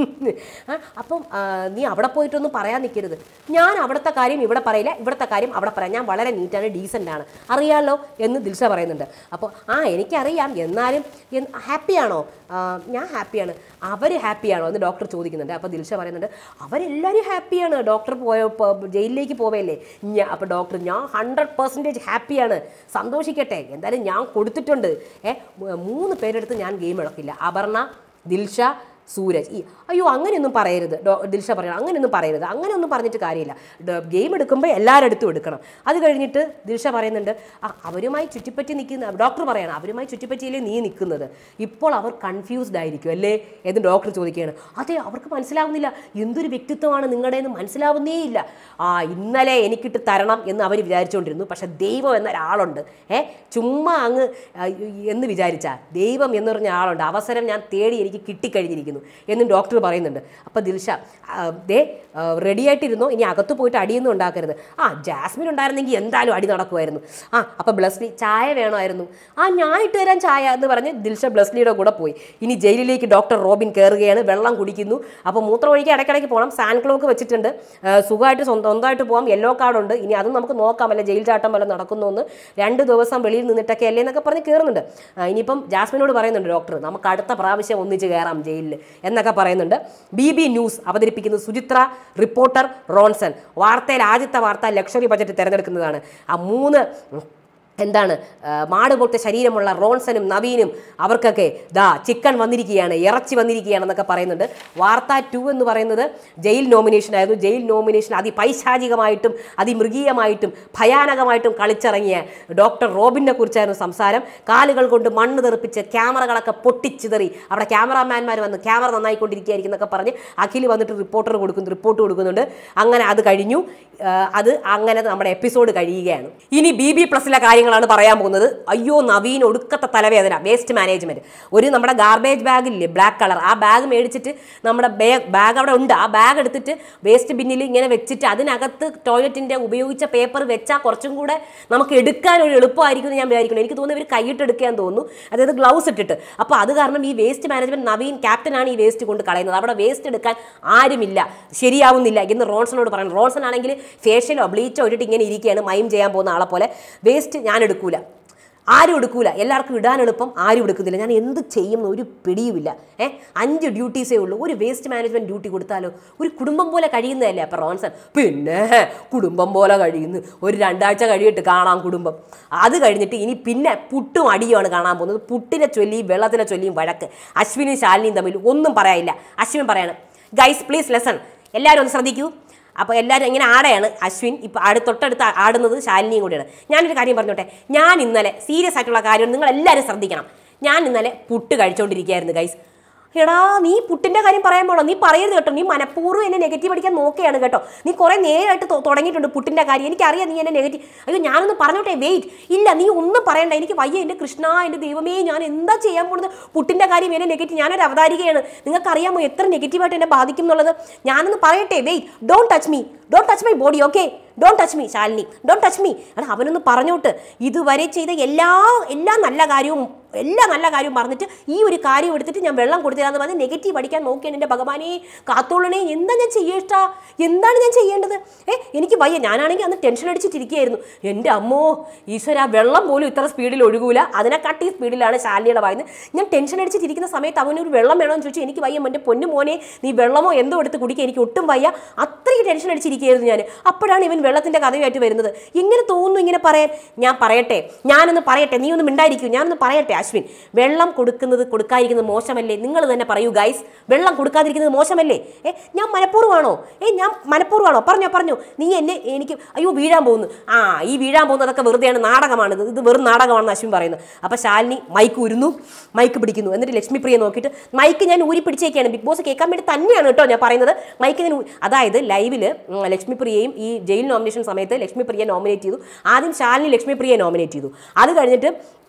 ആ, അപ്പം ആ, നീ അവിടെ പോയിട്ടൊന്നും പറയാൻ നിൽക്കരുത് ഞാൻ അവിടുത്തെ കാര്യം ഇവിടെ പറയില്ല ഇവിടുത്തെ കാര്യം അവിടെ പറയാം ഞാൻ വളരെ നീറ്റാണ് ഡീസൻ്റ് ആണ് അറിയാമല്ലോ എന്ന് ദിൽഷ പറയുന്നുണ്ട് അപ്പോൾ ആ എനിക്കറിയാം എന്നാലും ഹാപ്പിയാണോ ഞാൻ ഹാപ്പിയാണ് അവർ ഹാപ്പിയാണോ എന്ന് ഡോക്ടർ ചോദിക്കുന്നുണ്ട് അപ്പോൾ ദിൽഷ പറയുന്നുണ്ട് അവരെല്ലാവരും ഹാപ്പിയാണ് ഡോക്ടർ പോയ പ- ജയിലിലേക്ക് പോവല്ലേ ഞാൻ അപ്പോൾ ഡോക്ടർ ഞാൻ ഹൺഡ്രഡ് പെർസെൻറ്റേജ് ഹാപ്പിയാണ് സന്തോഷിക്കട്ടെ എന്തായാലും ഞാൻ കൊടുത്തിട്ടുണ്ട് ഏ മൂ- മൂന്ന് പേരെടുത്ത് ഞാൻ ഗെയിം ഇളക്കില്ല അപർണ ദിൽഷ സൂരജ് ഈ അയ്യോ അങ്ങനെയൊന്നും പറയരുത് ഡോ ദിൽഷ പറയണം അങ്ങനെയൊന്നും പറയരുത് അങ്ങനെയൊന്നും പറഞ്ഞിട്ട് കാര്യമില്ല ഗെയിം എടുക്കുമ്പോൾ എല്ലാവരുടെ അടുത്തും എടുക്കണം അത് കഴിഞ്ഞിട്ട് ദിൽഷ പറയുന്നുണ്ട് ആ അവരുമായി ചുറ്റിപ്പറ്റി നിൽക്കുന്ന ഡോക്ടർ പറയണം അവരുമായി ചുറ്റിപ്പറ്റിയില്ലേ നീ നിൽക്കുന്നത് ഇപ്പോൾ അവർ കൺഫ്യൂസ്ഡ് ആയിരിക്കും അല്ലേ എന്ന് ഡോക്ടർ ചോദിക്കുകയാണ് അതെ അവർക്ക് മനസ്സിലാവുന്നില്ല എന്തൊരു വ്യക്തിത്വമാണ് നിങ്ങളുടെ എന്ന് മനസ്സിലാവുന്നേ ഇല്ല ആ ഇന്നലെ എനിക്കിട്ട് തരണം എന്ന് അവർ വിചാരിച്ചുകൊണ്ടിരുന്നു പക്ഷെ ദൈവം എന്ന ഒരാളുണ്ട് ഏ ചുമ്മാ അങ്ങ് ആ, എന്ന് വിചാരിച്ച ദൈവം എന്ന് പറഞ്ഞ ആളുണ്ട് അവസരം ഞാൻ തേടി എനിക്ക് കിട്ടിക്കഴിഞ്ഞിരിക്കുന്നു എന്നും ഡോക്ടർ പറയുന്നുണ്ട് അപ്പോൾ ദിൽഷ ആ, ദേ റെഡി ആയിട്ടിരുന്നോ ഇനി അകത്ത് പോയിട്ട് അടിയൊന്നും ഉണ്ടാക്കരുത് ആ ജാസ്മിൻ ഉണ്ടായിരുന്നെങ്കിൽ എന്തായാലും അടി നടക്കുമായിരുന്നു ആ അപ്പോൾ ബ്ലസ്ലി ചായ വേണമായിരുന്നു ആ ഞാൻ ഇട്ട് തരാൻ ചായ എന്ന് പറഞ്ഞ് ദിൽഷ ബ്ലസ്ലിയുടെ കൂടെ പോയി ഇനി ജയിലിലേക്ക് ഡോക്ടർ റോബിൻ കയറുകയാണ് വെള്ളം കുടിക്കുന്നു അപ്പോൾ മൂത്രം ഒഴിക്കാൻ ഇടയ്ക്കിടയ്ക്ക് പോകണം സാൻ ക്ലോക്ക് വെച്ചിട്ടുണ്ട് ആ, സുഖമായിട്ട് സ്വന്തം സ്വന്തമായിട്ട് പോകാം യെല്ലോ കാർഡുണ്ട് ഇനി അതും നമുക്ക് നോക്കാം അല്ലെ ജയിൽ ചാട്ടം വല്ല നടക്കുന്നു എന്ന് രണ്ട് ദിവസം വെളിയിൽ നിന്നിട്ടൊക്കെ അല്ലേ എന്നൊക്കെ പറഞ്ഞ് കയറുന്നുണ്ട് ആ, ഇനിയിപ്പം ജാസ്മിനോട് പറയുന്നുണ്ട് ഡോക്ടർ നമുക്ക് അടുത്ത പ്രാവശ്യം ഒന്നിച്ച് കയറാം ജയിലിൽ എന്നൊക്കെ പറയുന്നുണ്ട് ബി ബി ന്യൂസ് അവതരിപ്പിക്കുന്നത് സുചിത്ര റിപ്പോർട്ടർ റോൺസൺ വാർത്തയിൽ ആദ്യത്തെ വാർത്ത ലക്ഷറി ബജറ്റ് തിരഞ്ഞെടുക്കുന്നതാണ് ആ മൂന്ന് എന്താണ് ആ, മാട് പോലത്തെ ശരീരമുള്ള റോൺസനും നവീനും അവർക്കൊക്കെ ദാ ചിക്കൻ വന്നിരിക്കുകയാണ് ഇറച്ചി വന്നിരിക്കുകയാണെന്നൊക്കെ പറയുന്നുണ്ട് വാർത്ത ടു എന്ന് പറയുന്നത് ജയിൽ നോമിനേഷൻ ആയിരുന്നു ജയിൽ നോമിനേഷൻ അതിപൈശാചികമായിട്ടും അതിമൃഗീയമായിട്ടും ഭയാനകമായിട്ടും കളിച്ചിറങ്ങിയ ഡോക്ടർ റോബിനെ കുറിച്ചായിരുന്നു സംസാരം കാലുകൾ കൊണ്ട് മണ്ണ് തെറിപ്പിച്ച് ക്യാമറകളൊക്കെ പൊട്ടിച്ചിതറി അവിടെ ക്യാമറാമാൻമാർ വന്ന് ക്യാമറ നന്നായിക്കൊണ്ടിരിക്കുകയായിരിക്കും എന്നൊക്കെ പറഞ്ഞ് അഖിൽ വന്നിട്ട് റിപ്പോർട്ടർ കൊടുക്കുന്നു റിപ്പോർട്ട് കൊടുക്കുന്നുണ്ട് അങ്ങനെ അത് കഴിഞ്ഞു ആ, അത് അങ്ങനെ നമ്മുടെ എപ്പിസോഡ് കഴിയുകയാണ് ഇനി ബി ബി പ്ലസിലെ കാര്യങ്ങളാണ് പറയാൻ പോകുന്നത് അയ്യോ നവീൻ ഒടുക്കത്തെ തലവേദന വേസ്റ്റ് മാനേജ്മെന്റ് ഒരു നമ്മുടെ ഗാർബേജ് ബാഗില്ലേ ബ്ലാക്ക് കളർ ആ ബാഗ് മേടിച്ചിട്ട് നമ്മുടെ ബാഗ് അവിടെ ഉണ്ട് ആ ബാഗ് എടുത്തിട്ട് വേസ്റ്റ് ബിന്നിൽ ഇങ്ങനെ വെച്ചിട്ട് അതിനകത്ത് ടോയ്ലറ്റിന്റെ ഉപയോഗിച്ച പേപ്പർ വെച്ചാൽ കുറച്ചും കൂടെ നമുക്ക് എടുക്കാൻ ഒരു എളുപ്പമായിരിക്കും എന്ന് ഞാൻ വിചാരിക്കുന്നു എനിക്ക് തോന്നുന്നു ഇവർ കൈയിട്ട് എടുക്കാൻ തോന്നുന്നു അതായത് ഗ്ലൗസ് ഇട്ടിട്ട് അപ്പോൾ അത് കാരണം ഈ വേസ്റ്റ് മാനേജ്മെന്റ് നവീൻ ക്യാപ്റ്റനാണ് ഈ വേസ്റ്റ് കൊണ്ട് കളയുന്നത് അവിടെ വേസ്റ്റ് എടുക്കാൻ ആരുമില്ല ശരിയാവുന്നില്ല എന്ന് റോൺസണോട് പറയുന്നത് റോൺസൺ ആണെങ്കിൽ ഫേഷ്യലോ ബ്ലീച്ചോ ഇട്ടിട്ട് ഇങ്ങനെ ഇരിക്കുകയാണ് മൈം ചെയ്യാൻ പോകുന്ന ആളെ പോലെ വേസ്റ്റ് ഞാൻ എടുക്കൂല ആരും എടുക്കൂല എല്ലാവർക്കും ഇടാൻ എളുപ്പം ആരും എടുക്കുന്നില്ല ഞാൻ എന്ത് ചെയ്യും എന്ന് ഒരു പിടിയുമില്ല ഏ അഞ്ച് ഡ്യൂട്ടീസേ ഉള്ളൂ ഒരു വേസ്റ്റ് മാനേജ്മെന്റ് ഡ്യൂട്ടി കൊടുത്താലോ ഒരു കുടുംബം പോലെ കഴിയുന്നതല്ലേ അപ്പം റോൺസൺ പിന്നെ കുടുംബം പോലെ കഴിയുന്നു ഒരു രണ്ടാഴ്ച കഴിയിട്ട് കാണാം കുടുംബം അത് കഴിഞ്ഞിട്ട് ഇനി പിന്നെ പുട്ടും അടിയുമാണ് കാണാൻ പോകുന്നത് പുട്ടിനെ ചൊല്ലിയും വെള്ളത്തിനെ ചൊല്ലിയും വഴക്ക് അശ്വിനും ശാലിനിയും തമ്മിൽ ഒന്നും പറയാനില്ല അശ്വിൻ പറയാണ് ഗൈസ് പ്ലീസ് ലെസൺ എല്ലാവരും ഒന്ന് ശ്രദ്ധിക്കൂ അപ്പോൾ എല്ലാവരും ഇങ്ങനെ ആടെയാണ് അശ്വിൻ ഇപ്പോൾ ആട് തൊട്ടടുത്ത് ആടുന്നത് ശാലിനിയും കൂടിയാണ് ഞാനൊരു കാര്യം പറഞ്ഞോട്ടെ ഞാൻ ഇന്നലെ സീരിയസ് ആയിട്ടുള്ള കാര്യം നിങ്ങൾ എല്ലാവരും ശ്രദ്ധിക്കണം ഞാൻ ഇന്നലെ പുട്ട് കഴിച്ചുകൊണ്ടിരിക്കുകയായിരുന്നു ഗൈസ് എടാ നീ പുട്ടിന്റെ കാര്യം പറയാൻ പോണോ നീ പറയരുത് കേട്ടോ നീ മനഃപൂർവ്വം എന്നെ നെഗറ്റീവ് അടിക്കാൻ നോക്കുകയാണ് കേട്ടോ നീ കുറെ നേരമായിട്ട് തൊ- തുടങ്ങിയിട്ടുണ്ട് പുട്ടിന്റെ കാര്യം എനിക്കറിയാം നീ എന്നെ നെഗറ്റീവ് അയ്യോ ഞാനൊന്ന് പറഞ്ഞോട്ടെ വെയിറ്റ് ഇല്ല നീ ഒന്നും പറയണ്ട എനിക്ക് വയ്യ എൻ്റെ കൃഷ്ണ എൻ്റെ ദൈവമേ ഞാൻ എന്താ ചെയ്യാൻ പോകുന്നത് പുട്ടിന്റെ കാര്യം എന്നെ നെഗറ്റീവ് ഞാനൊരു അവതാരികയാണ് നിങ്ങൾക്കറിയാമോ എത്ര നെഗറ്റീവായിട്ട് എന്നെ ബാധിക്കും എന്നുള്ളത് ഞാനൊന്ന് പറയട്ടെ wait don't touch me don't touch my body okay don't touch me Shalini don't touch me എടാ അവനൊന്ന് പറഞ്ഞോട്ട് ഇതുവരെ ചെയ്ത എല്ലാ എല്ലാ നല്ല കാര്യവും എല്ലാ നല്ല കാര്യവും പറഞ്ഞിട്ട് ഈ ഒരു കാര്യം എടുത്തിട്ട് ഞാൻ വെള്ളം കൊടുത്തില്ലാന്ന് പറഞ്ഞ് നെഗറ്റീവ് അടിക്കാൻ നോക്കിയാണ് എൻ്റെ ഭഗവാനെ കാത്തോളണേ എന്താ ഞാൻ ചെയ്യേട്ടാ എന്താണ് ഞാൻ ചെയ്യേണ്ടത് ഏ എനിക്ക് വയ്യ ഞാനാണെങ്കിൽ അന്ന് ടെൻഷൻ അടിച്ചിട്ടിരിക്കുകയായിരുന്നു എൻ്റെ അമ്മോ ഈശ്വര ആ വെള്ളം പോലും ഇത്ര സ്പീഡിൽ ഒഴുകൂല അതിനെക്കാട്ടി സ്പീഡിലാണ് ശാലിനിയുടെ വായന്ന് ഞാൻ ടെൻഷൻ അടിച്ചിട്ടിരിക്കുന്ന സമയത്ത് അവനൊരു വെള്ളം വേണമെന്ന് ചോദിച്ചു എനിക്ക് വയ്യ എൻ്റെ പൊന്നു മോനെ നീ വെള്ളമോ എന്തോ എടുത്ത് കുടിക്കുക എനിക്ക് ഒട്ടും വയ്യ അത്രയ്ക്ക് ടെൻഷൻ അടിച്ചിരിക്കുകയായിരുന്നു ഞാൻ അപ്പോഴാണ് ഇവൻ വെള്ളത്തിൻ്റെ കഥയുമായിട്ട് വരുന്നത് എങ്ങനെ തോന്നുന്നു ഇങ്ങനെ പറയാൻ ഞാൻ പറയട്ടെ ഞാനൊന്ന് പറയട്ടെ നീ ഒന്ന് മിണ്ടായിരിക്കും ഞാനൊന്ന് പറയട്ടെ അശ്വിൻ വെള്ളം കൊടുക്കുന്നത് കൊടുക്കാതിരിക്കുന്നത് മോശമല്ലേ നിങ്ങൾ തന്നെ പറയൂ ഗൈസ് വെള്ളം കൊടുക്കാതിരിക്കുന്നത് മോശമല്ലേ ഏ ഞാൻ മനഃപൂർവ്വമാണോ ഏ ഞാൻ മനഃപൂർവ്വമാണോ പറഞ്ഞോ പറഞ്ഞോ നീ എന്നെ എനിക്ക് അയ്യോ വീഴാൻ പോകുന്നു ആ ഈ വീഴാൻ പോകുന്നതൊക്കെ വെറുതെയാണ് നാടകമാണ് ഇത് ഇത് വെറും നാടകമാണെന്ന് അശ്വിൻ പറയുന്നത് അപ്പോൾ ശാലിനി മൈക്ക് ഉരുന്നു മൈക്ക് പിടിക്കുന്നു എന്നിട്ട് ലക്ഷ്മിപ്രിയെ നോക്കിയിട്ട് മൈക്ക് ഞാൻ ഊരി പിടിച്ചേക്കാണ് ബിഗ് ബോസ് കേൾക്കാൻ വേണ്ടി തന്നെയാണ് കേട്ടോ ഞാൻ പറയുന്നത് മൈക്ക് ഞാൻ ഊ- അതായത് ലൈവിൽ ലക്ഷ്മിപ്രിയയും ഈ ജയിൽ നോമിനേഷൻ സമയത്ത് ലക്ഷ്മിപ്രിയെ നോമിനേറ്റ് ചെയ്തു ആദ്യം ശാലിനി ലക്ഷ്മിപ്രിയെ നോമിനേറ്റ് ചെയ്തു അത് കഴിഞ്ഞിട്ട്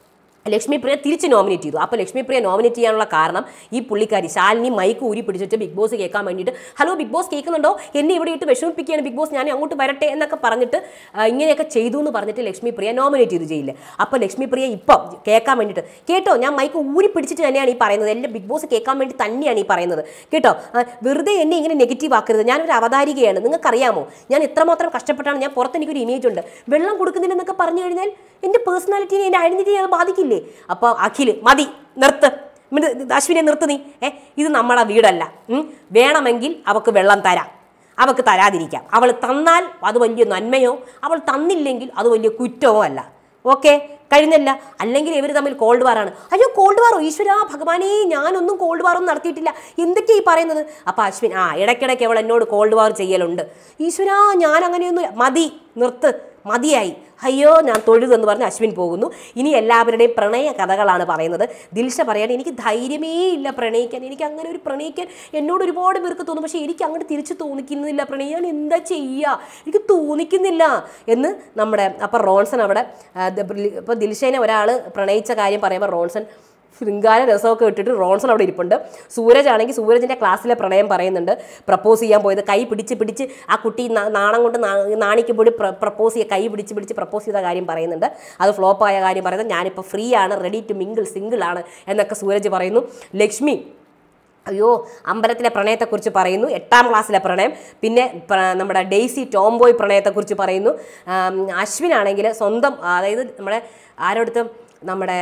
ലക്ഷ്മി പ്രിയ തിരിച്ച് നോമിനേറ്റ് ചെയ്തു അപ്പോൾ ലക്ഷ്മി പ്രിയ നോമിനേറ്റ് ചെയ്യാനുള്ള കാരണം ഈ പുള്ളിക്കാരി ശാലിനി മൈക്ക് ഊരി പിടിച്ചിട്ട് ബിഗ് ബോസ് കേൾക്കാൻ വേണ്ടിയിട്ട് ഹലോ ബിഗ് ബോസ് കേൾക്കുന്നുണ്ടോ എന്നെ ഇവിടെ ഇട്ട് വിഷമിപ്പിക്കുകയാണ് ബിഗ് ബോസ് ഞാൻ അങ്ങോട്ട് വരട്ടെ എന്നൊക്കെ പറഞ്ഞിട്ട് ആ, ഇങ്ങനെയൊക്കെ ചെയ്തു എന്ന് പറഞ്ഞിട്ട് ലക്ഷ്മി പ്രിയ നോമിനേറ്റ് ചെയ്തു ജയിലിൽ അപ്പോൾ ലക്ഷ്മി പ്രിയ ഇപ്പം കേൾക്കാൻ വേണ്ടിയിട്ട് കേട്ടോ ഞാൻ മൈക്ക് ഊരി പിടിച്ചിട്ട് തന്നെയാണ് ഈ പറയുന്നത് എല്ലാം ബിഗ് ബോസ് കേൾക്കാൻ വേണ്ടി തന്നെയാണ് ഈ പറയുന്നത് കേട്ടോ ആ, വെറുതെ എന്നെ ഇങ്ങനെ നെഗറ്റീവ് ആക്കരുത് ഞാനൊരു അവതാരികയാണ് നിങ്ങൾക്കറിയാമോ ഞാൻ എത്രമാത്രം കഷ്ടപ്പെട്ടാണ് ഞാൻ പുറത്ത് എനിക്കൊരു ഇമേജ് ഉണ്ട് വെള്ളം കൊടുക്കുന്നില്ലെന്നൊക്കെ പറഞ്ഞു കഴിഞ്ഞാൽ എൻ്റെ പേഴ്സണാലിറ്റിനെ എൻ്റെ ഐഡന്റിറ്റി അത് ബാധിക്കില്ലേ അപ്പോൾ അഖിൽ മതി നിർത്ത് മിണ്ട് അശ്വിനെ നിർത്ത് നീ ഏ ഇത് നമ്മുടെ വീടല്ല ഉം. വേണമെങ്കിൽ അവക്ക് വെള്ളം തരാം അവക്ക് തരാതിരിക്കാം അവൾ തന്നാൽ അത് വലിയ നന്മയോ അവൾ തന്നില്ലെങ്കിൽ അത് വലിയ കുറ്റമോ അല്ല ഓക്കെ കഴിഞ്ഞല്ല അല്ലെങ്കിൽ ഇവർ തമ്മിൽ കോൾഡ് വാറാണ് അയ്യോ കോൾഡ് വാറോ ഈശ്വരാ ഭഗവാനേ ഞാനൊന്നും കോൾഡ് വാറൊന്നും നടത്തിയിട്ടില്ല എന്തൊക്കെയാ ഈ പറയുന്നത് അപ്പോൾ അശ്വിൻ ആ ഇടയ്ക്കിടയ്ക്ക് അവൾ എന്നോട് കോൾഡ് വാർ ചെയ്യലുണ്ട് ഈശ്വരാ ഞാൻ അങ്ങനെയൊന്നും മതി നിർത്ത് മതിയായി അയ്യോ ഞാൻ തൊഴുതെന്ന് പറഞ്ഞ് അശ്വിൻ പോകുന്നു ഇനി എല്ലാവരുടെയും പ്രണയ കഥകളാണ് പറയുന്നത് ദിൽഷ പറയാൻ എനിക്ക് ധൈര്യമേ ഇല്ല പ്രണയിക്കാൻ എനിക്ക് അങ്ങനെ ഒരു പ്രണയിക്കാൻ എന്നോട് ഒരുപാട് പേർക്ക് തോന്നും പക്ഷേ എനിക്ക് അങ്ങോട്ട് തിരിച്ച് തോന്നിക്കുന്നില്ല പ്രണയിക്കാൻ എന്താ ചെയ്യുക എനിക്ക് തോന്നിക്കുന്നില്ല എന്ന് നമ്മുടെ അപ്പം റോൺസൺ അവിടെ ഇപ്പോൾ ദിൽഷേനെ ഒരാൾ പ്രണയിച്ച കാര്യം പറയുമ്പോൾ റോൺസൺ ശൃംഗാര രസമൊക്കെ ഇട്ടിട്ട് റോൺസൺ അവിടെ ഇരിപ്പുണ്ട് സൂരജ് ആണെങ്കിൽ സൂരജിൻ്റെ ക്ലാസ്സിലെ പ്രണയം പറയുന്നുണ്ട് പ്രപ്പോസ് ചെയ്യാൻ പോയത് കൈ പിടിച്ച് പിടിച്ച് ആ കുട്ടി നാ- നാണം കൊണ്ട് നാ- നാണിക്കുമ്പോൾ പ്രപ്പോസ് ചെയ്യുക കൈ പിടിച്ച് പിടിച്ച് പ്രപ്പോസ് ചെയ്ത കാര്യം പറയുന്നുണ്ട് അത് ഫ്ലോപ്പായ കാര്യം പറയുന്നത് ഞാനിപ്പോൾ ഫ്രീ ആണ് റെഡി ടു മിങ്കിൾ സിംഗിൾ ആണ് എന്നൊക്കെ സൂരജ് പറയുന്നു ലക്ഷ്മി അയ്യോ അമ്പലത്തിലെ പ്രണയത്തെക്കുറിച്ച് പറയുന്നു എട്ടാം ക്ലാസ്സിലെ പ്രണയം പിന്നെ പ്ര- നമ്മുടെ ഡെയ്സി ടോംബോയ് പ്രണയത്തെക്കുറിച്ച് പറയുന്നു ആം, അശ്വിനാണെങ്കിൽ സ്വന്തം അതായത് നമ്മുടെ ആരോടത്തും നമ്മുടെ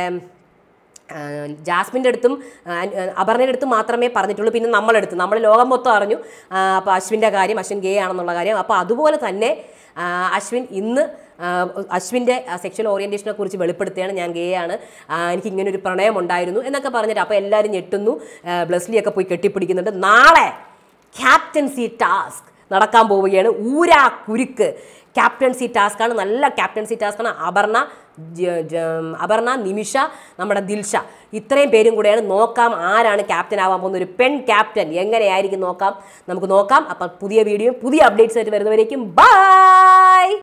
ആ, ജാസ്മിൻ്റെ അടുത്തും ആ, അപർണയുടെ അടുത്തും മാത്രമേ പറഞ്ഞിട്ടുള്ളൂ പിന്നെ നമ്മളെടുത്ത് നമ്മൾ ലോകം മൊത്തം അറിഞ്ഞു അപ്പോൾ അശ്വിൻ്റെ കാര്യം അശ്വിൻ ഗേ ആണെന്നുള്ള കാര്യം അപ്പോൾ അതുപോലെ തന്നെ ആ, അശ്വിൻ ഇന്ന് ആ, അശ്വിൻ്റെ സെക്ഷൽ ഓറിയൻറ്റേഷനെ കുറിച്ച് വെളിപ്പെടുത്തുകയാണ് ഞാൻ ഗേ ആണ് ആ, എനിക്ക് ഇങ്ങനെ ഒരു പ്രണയം ഉണ്ടായിരുന്നു എന്നൊക്കെ പറഞ്ഞിട്ട് അപ്പോൾ എല്ലാവരും ഞെട്ടുന്നു ആ, ബ്ലെസ്ലിയൊക്കെ പോയി കെട്ടിപ്പിടിക്കുന്നുണ്ട് നാളെ ക്യാപ്റ്റൻസി ടാസ്ക് നടക്കാൻ പോവുകയാണ് ഊരാ കുരുക്ക് ക്യാപ്റ്റൻസി ടാസ്ക്കാണ് നല്ല ക്യാപ്റ്റൻസി ടാസ്ക്കാണ് അപർണ ജ- ജ- അപർണ നിമിഷ നമ്മുടെ ദിൽഷ ഇത്രയും പേരും കൂടെയാണ് നോക്കാം ആരാണ് ക്യാപ്റ്റൻ ആവാൻ പോകുന്ന ഒരു പെൺ ക്യാപ്റ്റൻ എങ്ങനെയായിരിക്കും നോക്കാം നമുക്ക് നോക്കാം അപ്പം പുതിയ വീഡിയോ പുതിയ അപ്ഡേറ്റ്സ് ആയിട്ട് വരുന്നവരേക്കും ബൈ